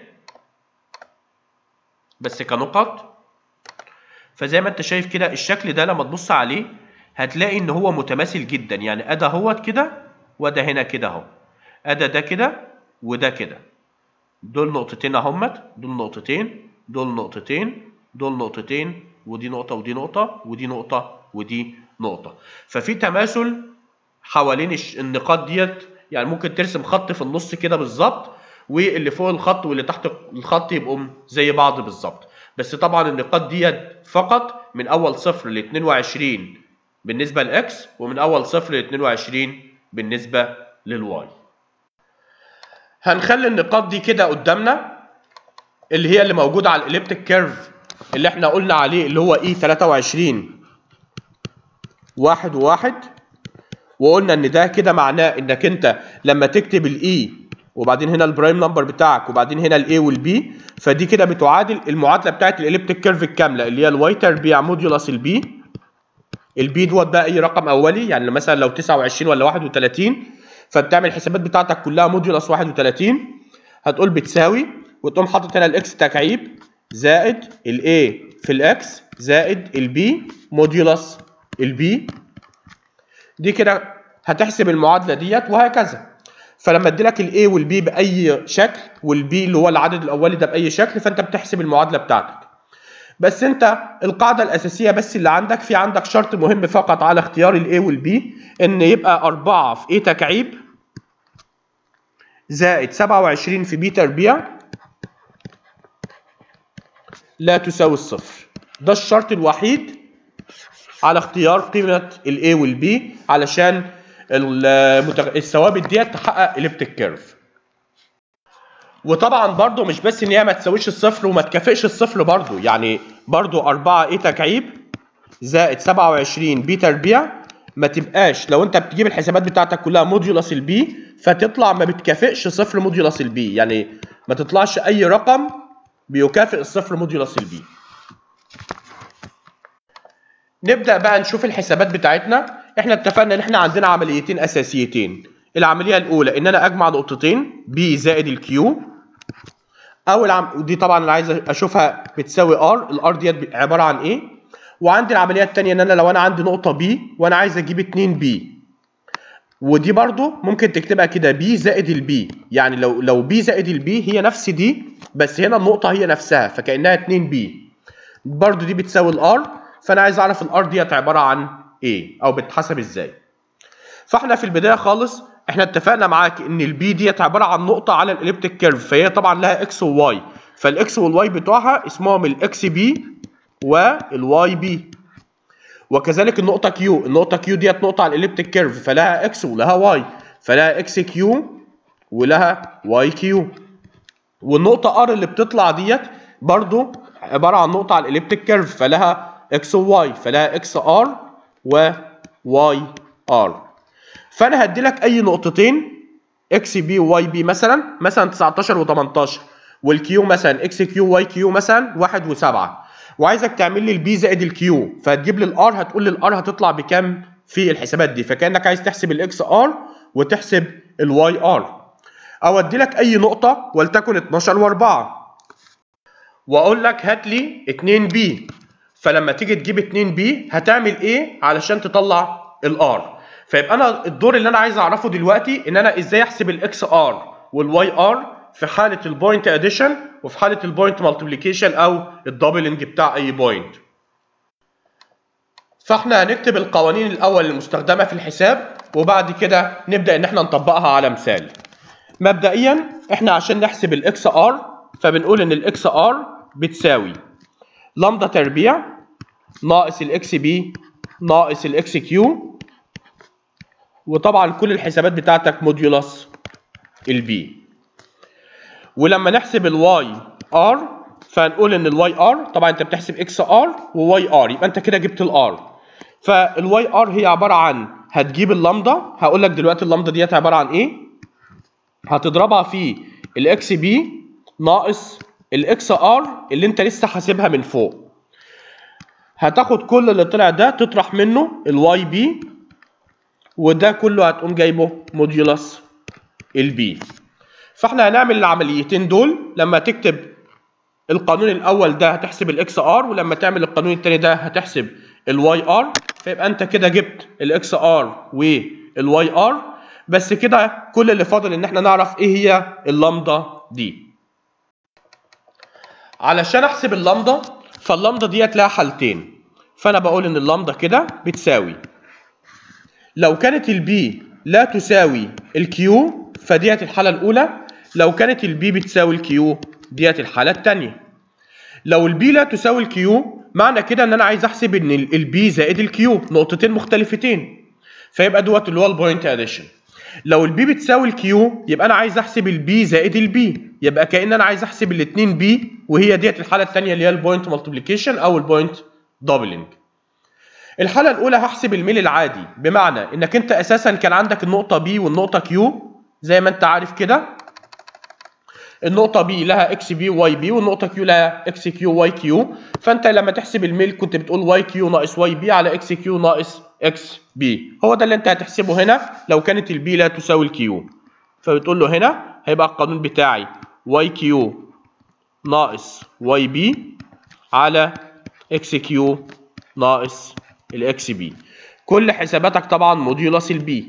بس كنقط فزي ما انت شايف كده الشكل ده لما تبص عليه هتلاقي ان هو متماثل جدا يعني ادا اهوت كده وده هنا كده اهو ادا ده كده وده كده دول نقطتين اهمت دول نقطتين دول نقطتين دول نقطتين ودي نقطة ودي نقطة ودي نقطة ودي نقطه ففي تماثل حوالين الش- النقاط ديت يعني ممكن ترسم خط في النص كده بالظبط واللي فوق الخط واللي تحت الخط يبقوا زي بعض بالظبط بس طبعا النقاط ديت فقط من اول صفر ل 22 بالنسبه لاكس ومن اول صفر ل 22 بالنسبه للواي هنخلي النقاط دي كده قدامنا اللي هي اللي موجوده على الاليبتيك كيرف اللي احنا قلنا عليه اللي هو اي 23 واحد وواحد وقلنا ان ده كده معناه انك انت لما تكتب الاي وبعدين هنا البرايم نمبر بتاعك وبعدين هنا الاي والبي فدي كده بتعادل المعادله بتاعت الاليبتيك كيرف الكامله اللي هي الواي تربيع موديولاس البي البي دوت بقى اي رقم اولي يعني مثلا لو 29 ولا 31 فبتعمل الحسابات بتاعتك كلها موديولاس 31 هتقول بتساوي وتقوم حاطط هنا الاكس تكعيب زائد الاي في الاكس زائد البي موديولاس البي دي كده هتحسب المعادله ديت وهكذا فلما ادي لك الاي والبي باي شكل والبي اللي هو العدد الاولي ده باي شكل فانت بتحسب المعادله بتاعتك بس انت القاعده الاساسيه بس اللي عندك في عندك شرط مهم فقط على اختيار الاي والبي ان يبقى 4 في اي تكعيب زائد 27 في بي تربيع لا تساوي الصفر ده الشرط الوحيد على اختيار قيمة ال A وال B علشان المتغ... الثوابت ديت تحقق elliptic كيرف وطبعا برضو مش بس ان هي ما تساويش الصفر وما تكافئش الصفر برضو يعني برضو 4 A تكعيب زائد 27 B تربيع ما تبقاش لو انت بتجيب الحسابات بتاعتك كلها موديولاس البي فتطلع ما بتكافئش صفر موديولاس البي يعني ما تطلعش اي رقم بيكافئ الصفر موديولاس البي نبدا بقى نشوف الحسابات بتاعتنا احنا اتفقنا ان احنا عندنا عمليتين اساسيتين العمليه الاولى ان انا اجمع نقطتين بي زائد الكيو او العم... ودي طبعا انا عايز اشوفها بتساوي ار الار ديت عباره عن ايه وعندي العمليه الثانيه ان انا لو انا عندي نقطه بي وانا عايز اجيب 2 بي ودي برضو ممكن تكتبها كده بي زائد البي يعني لو لو بي زائد البي هي نفس دي بس هنا النقطه هي نفسها فكانها 2 بي برضو دي بتساوي الار فانا عايز اعرف الار ديت عباره عن ايه او بتتحسب ازاي فاحنا في البدايه خالص احنا اتفقنا معاك ان البي ديت عباره عن نقطه على الاليبتيك كيرف فهي طبعا لها اكس وواي فالاكس والواي بتوعها اسمهم الاكس بي والواي بي وكذلك النقطه كيو النقطه كيو ديت نقطه على الاليبتيك كيرف فلها اكس ولها واي فلها اكس كيو ولها واي كيو والنقطه ار اللي بتطلع ديت برضو عباره عن نقطه على الاليبتيك كيرف فلها اكس وواي فلها اكس ار وواي ار فانا هدي لك اي نقطتين اكس بي وواي بي مثلا مثلا 19 و18 والكيو مثلا اكس كيو واي كيو مثلا 1 و7 وعايزك تعمل لي البي زائد الكيو فهتجيب لي الار هتقول لي الار هتطلع بكام في الحسابات دي فكانك عايز تحسب الاكس ار وتحسب الواي ار او ادي لك اي نقطه ولتكن 12 و4 واقول لك هات لي 2 بي فلما تيجي تجيب 2 بي هتعمل ايه علشان تطلع الار فيبقى انا الدور اللي انا عايز اعرفه دلوقتي ان انا ازاي احسب الاكس ار والواي ار في حاله البوينت اديشن وفي حاله البوينت مالتيبليكيشن او الدبلنج بتاع اي بوينت فاحنا هنكتب القوانين الاول المستخدمه في الحساب وبعد كده نبدا ان احنا نطبقها على مثال مبدئيا احنا عشان نحسب الاكس ار فبنقول ان الاكس ار بتساوي لامدا تربيع ناقص الاكس بي ناقص الاكس كيو وطبعا كل الحسابات بتاعتك موديولاس البي ولما نحسب الواي ار فهنقول ان الواي ار طبعا انت بتحسب اكس ار وواي ار يبقى انت كده جبت الار فالواي ار هي عباره عن هتجيب اللامدا هقول لك دلوقتي اللامدا ديت عباره عن ايه هتضربها في الاكس بي ناقص الاكس ار اللي انت لسه حاسبها من فوق هتاخد كل اللي طلع ده تطرح منه الواي بي وده كله هتقوم جايبه موديولاس البي فاحنا هنعمل العمليتين دول لما تكتب القانون الاول ده هتحسب الاكس ار ولما تعمل القانون الثاني ده هتحسب الواي ار فيبقى انت كده جبت الاكس ار والواي ار بس كده كل اللي فاضل ان احنا نعرف ايه هي اللامدا دي علشان احسب اللامدا فاللامدا ديت لها حالتين فانا بقول ان اللامدا كده بتساوي لو كانت البي لا تساوي الكيو فديت الحالة الأولى لو كانت البي بتساوي الكيو ديت الحالة الثانية لو البي لا تساوي الكيو معنى كده ان انا عايز احسب ان البي زائد الكيو نقطتين مختلفتين فيبقى دوت اللي هو البوينت اديشن لو البي بتساوي الكيو يبقى انا عايز احسب البي زائد البي يبقى كأن انا عايز احسب الاثنين بي وهي ديت الحالة الثانية اللي هي البوينت مالتيبليكيشن او البوينت دبلنج الحالة الأولى هحسب الميل العادي بمعنى إنك أنت أساسا كان عندك النقطة B والنقطة Q زي ما أنت عارف كده النقطة B لها اكس بي واي بي والنقطة Q لها اكس كيو واي كيو فأنت لما تحسب الميل كنت بتقول واي كيو ناقص واي بي على اكس كيو ناقص اكس بي هو ده اللي أنت هتحسبه هنا لو كانت البي لا تساوي الكيو فبتقول له هنا هيبقى القانون بتاعي واي كيو ناقص واي بي على اكس كيو ناقص الاكس بي كل حساباتك طبعا موديولس البي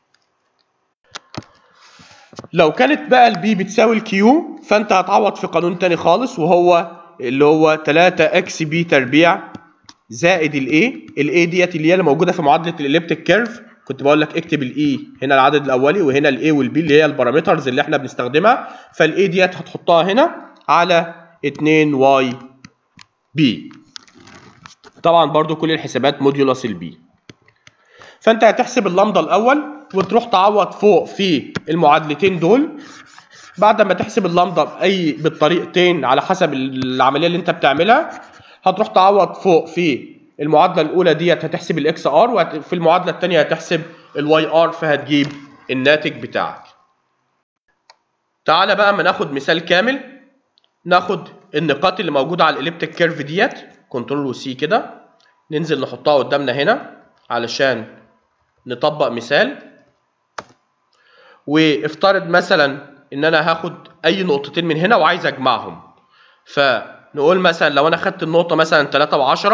لو كانت بقى البي بتساوي الكيو فانت هتعوض في قانون تاني خالص وهو اللي هو 3 اكس بي تربيع زائد الاي الاي ديت اللي هي اللي موجوده في معادله الاليبتيك كيرف كنت بقول لك اكتب الاي هنا العدد الاولي وهنا الاي والبي اللي هي البارامترز اللي احنا بنستخدمها فالاي ديت هتحطها هنا على 2 واي بي طبعا برضو كل الحسابات موديولس البي فانت هتحسب اللامدا الاول وتروح تعوض فوق في المعادلتين دول بعد ما تحسب اللامدا باي بالطريقتين على حسب العمليه اللي انت بتعملها هتروح تعوض فوق في المعادله الاولى ديت هتحسب الاكس ار وفي المعادله الثانيه هتحسب الواي ار فهتجيب الناتج بتاعك تعالى بقى اما ناخد مثال كامل ناخد النقاط اللي موجوده على الاليبتيك كيرف ديت كنترول وسي كده ننزل نحطها قدامنا هنا علشان نطبق مثال وافترض مثلا ان انا هاخد اي نقطتين من هنا وعايز اجمعهم فنقول مثلا لو انا خدت النقطه مثلا 3 و10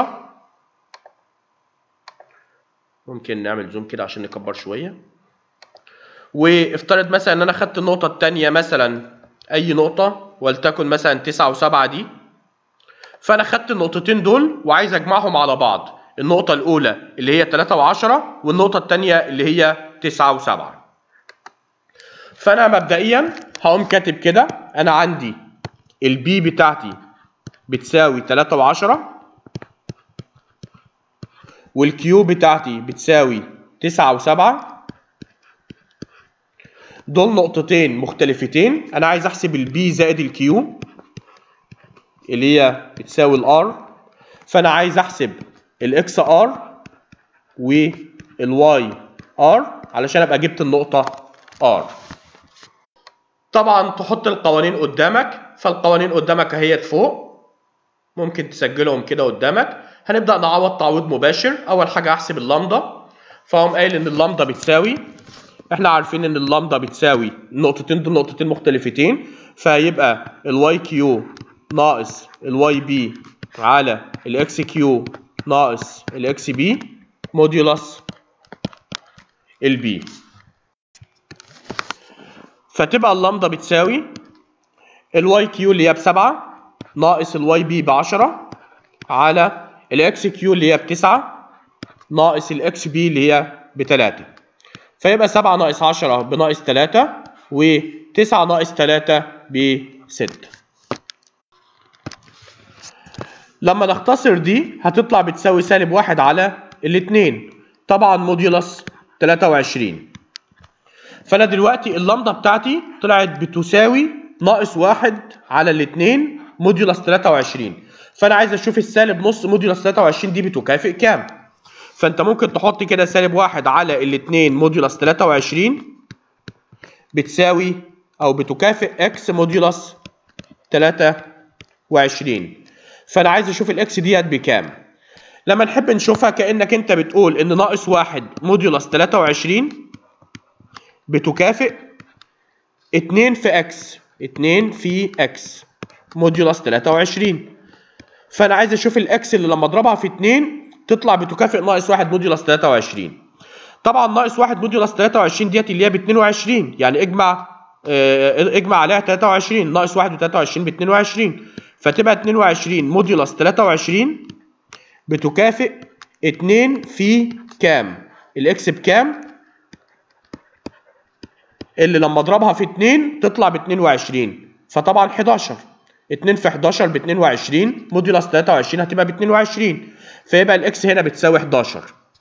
ممكن نعمل زوم كده عشان نكبر شويه وافترض مثلا ان انا خدت النقطه الثانيه مثلا اي نقطه ولتكن مثلا 9 و7 دي فانا خدت النقطتين دول وعايز اجمعهم على بعض النقطة الأولى اللي هي 3 و10 والنقطة الثانية اللي هي 9 و7 فأنا مبدئيا هقوم كاتب كده أنا عندي البي بتاعتي بتساوي 3 و10 والكيو بتاعتي بتساوي 9 و7 دول نقطتين مختلفتين أنا عايز أحسب البي زائد الكيو اللي هي بتساوي الار فانا عايز احسب الاكس ار والواي ار علشان ابقى جبت النقطه ار طبعا تحط القوانين قدامك فالقوانين قدامك اهيت فوق ممكن تسجلهم كده قدامك هنبدا نعوض تعويض مباشر اول حاجه احسب اللامدا فهم قايل ان اللامدا بتساوي احنا عارفين ان اللامدا بتساوي النقطتين دول نقطتين مختلفتين فيبقى الواي كيو ناقص الواي بي على الاكس كيو ناقص الاكس بي موديولس البي فتبقى اللامدا بتساوي الواي كيو اللي هي بسبعة ناقص الواي بي بعشرة على الاكس كيو اللي هي بتسعة ناقص الاكس بي اللي هي بتلاتة فيبقى سبعة ناقص عشرة بناقص تلاتة وتسعة ناقص تلاتة بستة لما نختصر دي هتطلع بتساوي سالب واحد على الاتنين طبعا موديولس 23 فانا دلوقتي اللامدا بتاعتي طلعت بتساوي ناقص واحد على الاتنين موديولس 23 فانا عايز اشوف السالب نص موديولس 23 دي بتكافئ كام فانت ممكن تحط كده سالب واحد على الاتنين موديولس 23 بتساوي او بتكافئ اكس موديولس 23 فانا عايز اشوف الاكس ديت بكام لما نحب نشوفها كانك انت بتقول ان ناقص واحد موديولس 23 بتكافئ 2 في اكس 2 في اكس موديولس 23 فانا عايز اشوف الاكس اللي لما اضربها في 2 تطلع بتكافئ ناقص واحد موديولس 23 طبعا ناقص واحد موديولس 23 ديت اللي هي ب 22 يعني اجمع اه اجمع عليها 23 ناقص واحد و 23 ب 22 فتبقى 22 موديولس 23 بتكافئ 2 في كام؟ الاكس بكام اللي لما اضربها في 2 تطلع ب 22 فطبعا 11 2 في 11 ب 22 موديولاس 23 هتبقى ب 22 فيبقى الاكس هنا بتساوي 11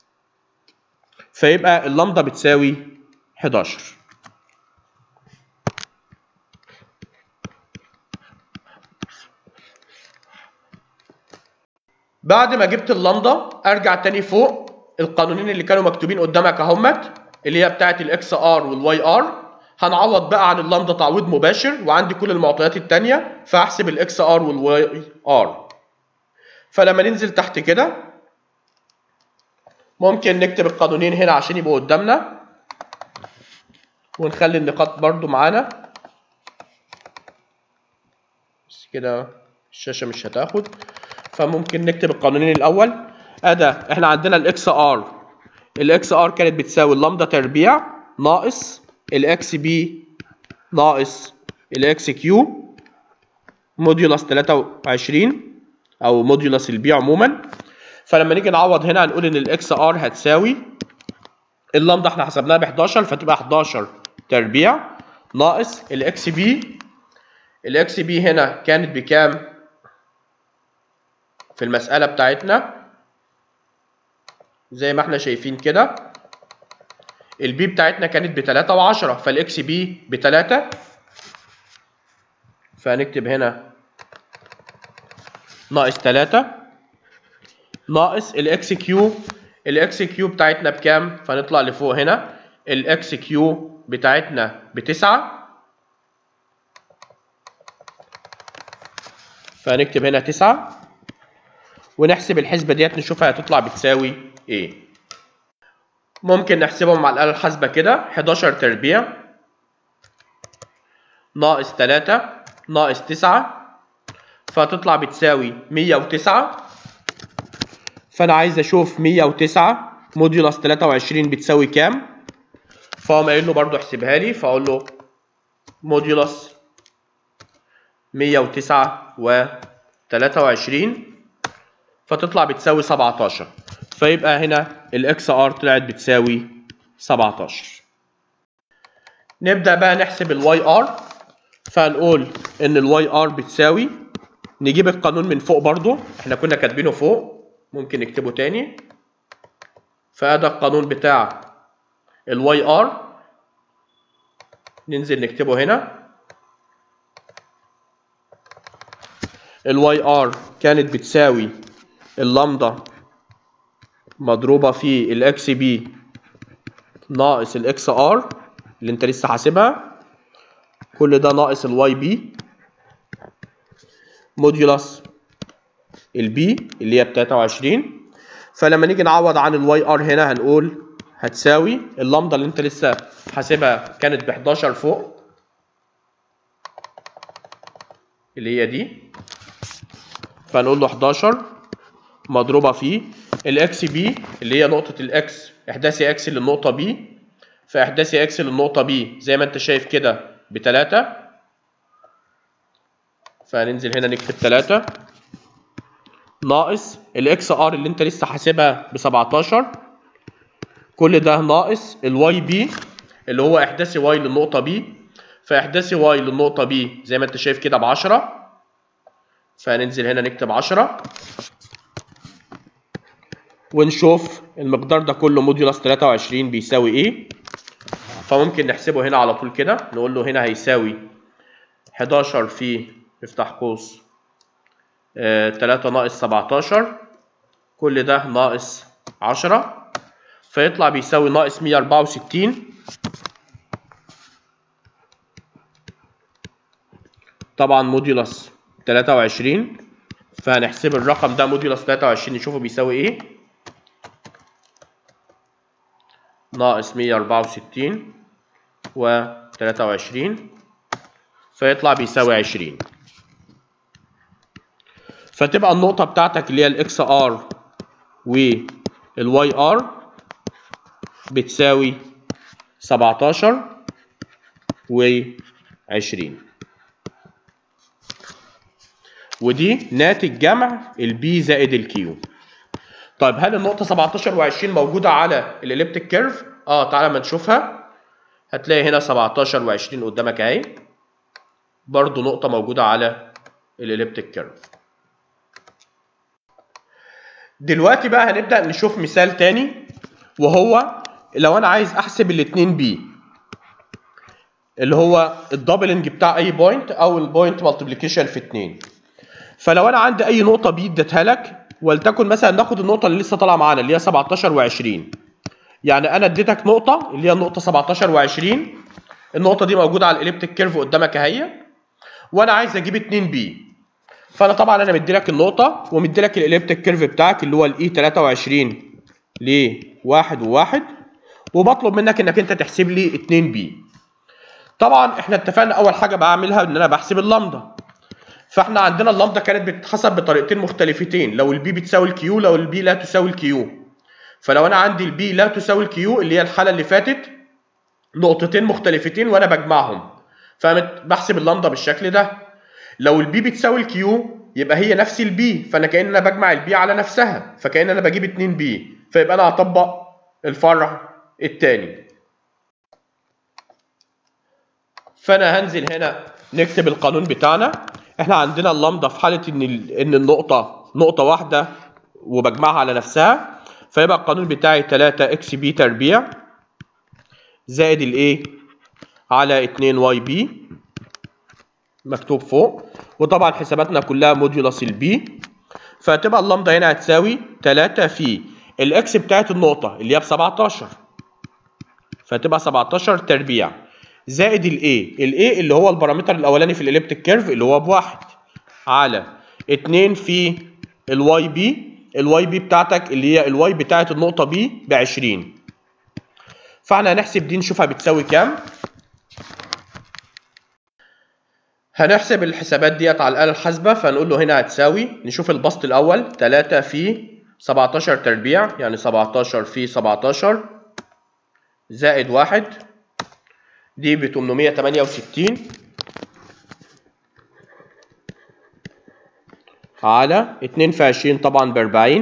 فيبقى اللامدا بتساوي 11 بعد ما جبت اللامدا ارجع تاني فوق القانونين اللي كانوا مكتوبين قدامك اهمت اللي هي بتاعت الاكس ار والواي ار هنعوض بقى عن اللامدا تعويض مباشر وعندي كل المعطيات التانية فاحسب الاكس ار والواي ار فلما ننزل تحت كده ممكن نكتب القانونين هنا عشان يبقوا قدامنا ونخلي النقاط برضو معانا بس كده الشاشة مش هتاخد فممكن نكتب القانونين الأول أدا احنا عندنا الاكس ار الاكس ار كانت بتساوي اللامدا تربيع ناقص الاكس بي ناقص الاكس كيو موديولاس 23 او موديولاس البي عموما فلما نيجي نعوض هنا هنقول ان الاكس ار هتساوي اللامدا احنا حسبناها ب 11 فتبقى 11 تربيع ناقص الاكس بي الاكس بي هنا كانت بكام في المسألة بتاعتنا زي ما احنا شايفين كده البي بتاعتنا كانت بتلاتة وعشرة فالاكس بي بتلاتة فهنكتب هنا ناقص تلاتة ناقص الاكس كيو الاكس كيو بتاعتنا بكام فنطلع لفوق هنا الاكس كيو بتاعتنا بتسعة فهنكتب هنا تسعة ونحسب الحسبة ديت نشوفها هتطلع بتساوي ايه ممكن نحسبهم على الآلة الحاسبة كده 11 تربيع ناقص 3 ناقص 9 فتطلع بتساوي 109 فأنا عايز أشوف 109 موديولاس 23 بتساوي كام فهو قايل له برضه احسبها لي فأقول له موديولاس 109 و 23 فتطلع بتساوي 17 فيبقى هنا الاكس ار طلعت بتساوي 17 نبدا بقى نحسب الواي ار فهنقول ان الواي ار بتساوي نجيب القانون من فوق برضو احنا كنا كاتبينه فوق ممكن نكتبه تاني فهذا القانون بتاع الواي ار ننزل نكتبه هنا الواي ار كانت بتساوي اللامدا مضروبة في الاكس بي ناقص الاكس ار اللي انت لسه حاسبها كل ده ناقص الواي بي موديولاس البي اللي هي ب 23 فلما نيجي نعوض عن الواي ار هنا هنقول هتساوي اللامدا اللي انت لسه حاسبها كانت ب 11 فوق اللي هي دي فنقول له 11 مضروبة في الاكس بي اللي هي نقطة الاكس احداثي اكس للنقطة بي فاحداثي اكس للنقطة بي زي ما انت شايف كده بتلاتة فهننزل هنا نكتب تلاتة ناقص الاكس ار اللي انت لسه حاسبها ب 17 كل ده ناقص الواي بي اللي هو احداثي واي للنقطة بي فاحداثي واي للنقطة بي زي ما انت شايف كده ب 10 فهننزل هنا نكتب 10 ونشوف المقدار ده كله موديولاس 23 بيساوي ايه فممكن نحسبه هنا على طول كده نقول له هنا هيساوي 11 في افتح قوس آه 3 ناقص 17 كل ده ناقص 10 فيطلع بيساوي ناقص 164 طبعا موديولاس 23 فهنحسب الرقم ده موديولاس 23 نشوفه بيساوي ايه ناقص 164 و 23 فيطلع بيساوي 20 فتبقى النقطة بتاعتك اللي هي الاكس ار والواي ار بتساوي 17 و 20 ودي ناتج جمع البي زائد الكيو طيب هل النقطة 17 و20 موجودة على الاليبتيك كيرف؟ اه تعالى ما نشوفها هتلاقي هنا 17 و20 قدامك اهي برضو نقطة موجودة على الاليبتيك كيرف دلوقتي بقى هنبدأ نشوف مثال تاني وهو لو انا عايز احسب الاتنين بي اللي هو الدبلنج بتاع اي بوينت او البوينت مالتيبليكيشن في 2 فلو انا عندي اي نقطه بي اديتها لك ولتكن مثلا ناخد النقطه اللي لسه طالعه معانا اللي هي 17 و20 يعني انا اديتك نقطه اللي هي النقطه 17 و20 النقطه دي موجوده على الاليبتيك كيرف قدامك اهي وانا عايز اجيب 2 بي فانا طبعا انا مدي لك النقطه ومدي لك الاليبتيك كيرف بتاعك اللي هو الاي 23 ل 1 و1 وبطلب منك انك انت تحسب لي 2 بي طبعا احنا اتفقنا اول حاجه بعملها ان انا بحسب اللامدا فاحنا عندنا اللامدا كانت بتتحسب بطريقتين مختلفتين لو البي بتساوي الكيو لو البي لا تساوي الكيو فلو انا عندي البي لا تساوي الكيو اللي هي الحاله اللي فاتت نقطتين مختلفتين وانا بجمعهم فبحسب اللامدا بالشكل ده لو البي بتساوي الكيو يبقى هي نفس البي فانا كان انا بجمع البي على نفسها فكان انا بجيب 2 بي فيبقى انا هطبق الفرع الثاني فانا هنزل هنا نكتب القانون بتاعنا احنا عندنا اللامدا في حاله ان ان النقطه نقطه واحده وبجمعها على نفسها فيبقى القانون بتاعي 3 اكس بي تربيع زائد الايه على 2 واي بي مكتوب فوق وطبعا حساباتنا كلها موديولس البي فهتبقى اللامدا هنا هتساوي 3 في الاكس بتاعت النقطه اللي هي ب 17 فتبقى 17 تربيع زائد الاي الاي اللي هو البارامتر الاولاني في الاليبتيك كيرف اللي هو بواحد على 2 في الواي بي الواي بي بتاعتك اللي هي الواي بتاعت النقطه بي ب 20 فاحنا هنحسب دي نشوفها بتساوي كام هنحسب الحسابات ديت على الآلة الحاسبة فنقول له هنا هتساوي نشوف البسط الأول 3 في 17 تربيع يعني 17 في 17 زائد واحد دي ب 868 على 2 في 20 طبعا ب 40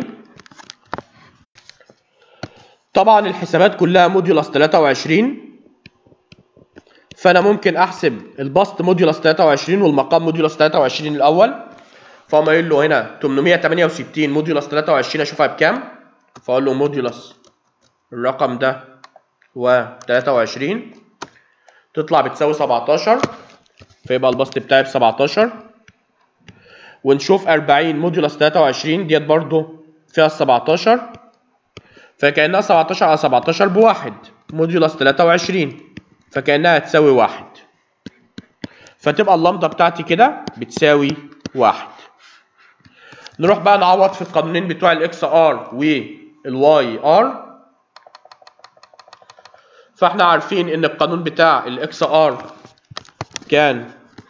طبعا الحسابات كلها موديولس 23 فانا ممكن احسب البسط موديولس 23 والمقام موديولس 23 الاول فاقوم قايل له هنا 868 موديولس 23 اشوفها بكام فاقول له موديولس الرقم ده و 23 تطلع بتساوي 17 فيبقى البسط بتاعي ب 17 ونشوف 40 موديولس 23 ديت برضو فيها 17 فكأنها 17 على 17 بواحد موديولس 23 فكأنها هتساوي واحد فتبقى اللامدا بتاعتي كده بتساوي واحد نروح بقى نعوض في القانونين بتوع الاكس ار والواي ار فاحنا عارفين ان القانون بتاع الاكس ار كان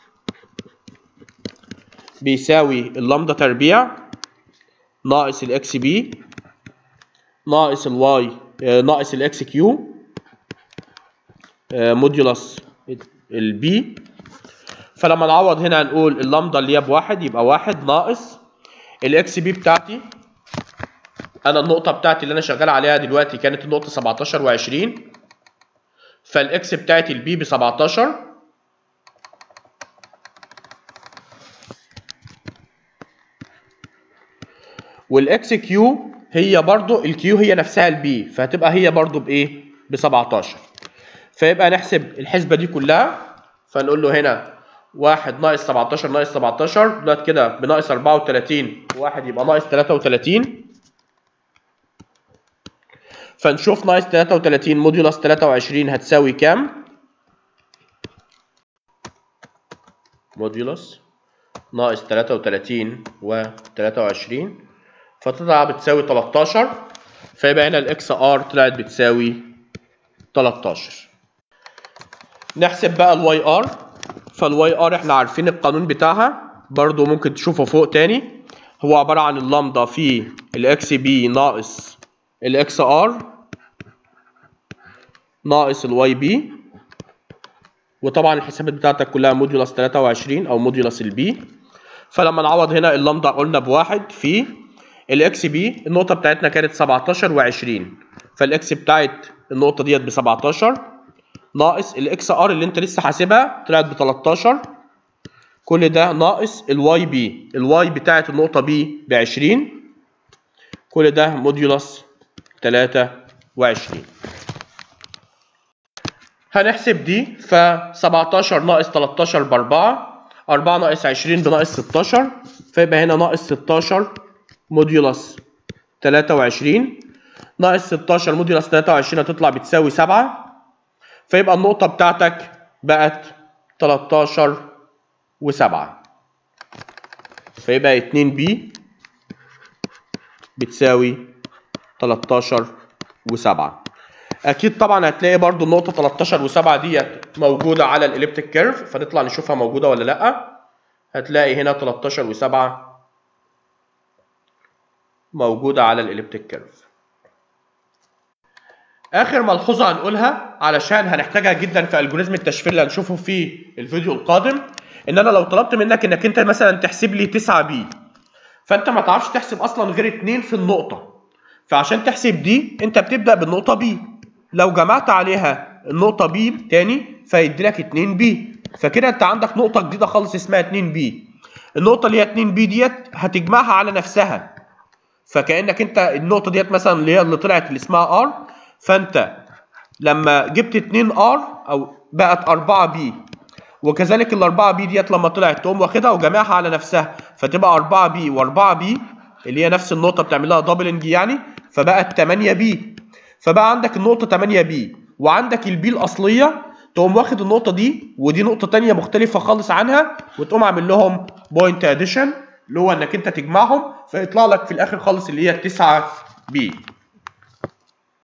بيساوي اللامدا تربيع ناقص الاكس بي ناقص الواي ناقص الاكس كيو موديولس البي فلما نعوض هنا هنقول اللامدا اللي هي بواحد يبقى واحد ناقص الاكس بي بتاعتي انا النقطة بتاعتي اللي انا شغال عليها دلوقتي كانت النقطة 17 و20 فالاكس بتاعتي البي ب 17 والاكس كيو هي برضو الكيو هي نفسها البي فهتبقى هي برضو بايه ب 17 فيبقى نحسب الحسبه دي كلها فنقول له هنا واحد ناقص 17 ناقص 17 دلوقتي كده بناقص 34 واحد يبقى ناقص 33 فنشوف ناقص 33 موديولس 23 هتساوي كام؟ موديولس ناقص 33 و 23 فتطلع بتساوي 13 فيبقى هنا الاكس ار طلعت بتساوي 13 نحسب بقى الواي ار فالواي ار احنا عارفين القانون بتاعها برضو ممكن تشوفه فوق تاني هو عبارة عن اللامدا في الاكس بي ناقص الاكس ار ناقص الواي بي وطبعا الحسابات بتاعتك كلها موديولس 23 او موديولس البي فلما نعوض هنا اللامدا قلنا بواحد في الاكس بي النقطه بتاعتنا كانت 17 و20 فالاكس بتاعت النقطه ديت ب 17 ناقص الاكس ار اللي انت لسه حاسبها طلعت ب 13 كل ده ناقص الواي بي الواي بتاعت النقطه بي ب 20 كل ده موديولس 23 هنحسب دي ف 17 ناقص 13 ب 4 4 ناقص 20 بناقص 16 فيبقى هنا ناقص 16 موديولس 23 ناقص 16 موديولس 23 هتطلع بتساوي 7 فيبقى النقطة بتاعتك بقت 13 و7 فيبقى 2 بي بتساوي 13 و7 اكيد طبعا هتلاقي برضو النقطة 13 و7 ديت موجودة على الاليبتيك كيرف فنطلع نشوفها موجودة ولا لا هتلاقي هنا 13 و7 موجودة على الاليبتيك كيرف اخر ملحوظة هنقولها علشان هنحتاجها جدا في الجوريزم التشفير اللي هنشوفه في الفيديو القادم ان انا لو طلبت منك انك انت مثلا تحسب لي 9 بي فانت ما تعرفش تحسب اصلا غير 2 في النقطة فعشان تحسب دي انت بتبدأ بالنقطة بي لو جمعت عليها النقطة بي تاني فيدي لك 2 بي فكده انت عندك نقطة جديدة خالص اسمها 2 بي النقطة اللي هي 2 بي ديت هتجمعها على نفسها فكأنك انت النقطة ديت مثلا اللي هي اللي طلعت اللي اسمها ار فانت لما جبت 2 ار او بقت 4 بي وكذلك ال 4 بي ديت لما طلعت تقوم واخدها وجمعها على نفسها فتبقى 4 بي و4 بي اللي هي نفس النقطة بتعمل لها دبلنج يعني فبقت 8 بي فبقى عندك النقطة 8 بي وعندك البي الأصلية تقوم واخد النقطة دي ودي نقطة تانية مختلفة خالص عنها وتقوم عامل لهم بوينت اديشن اللي هو انك انت تجمعهم فيطلع لك في الاخر خالص اللي هي 9 بي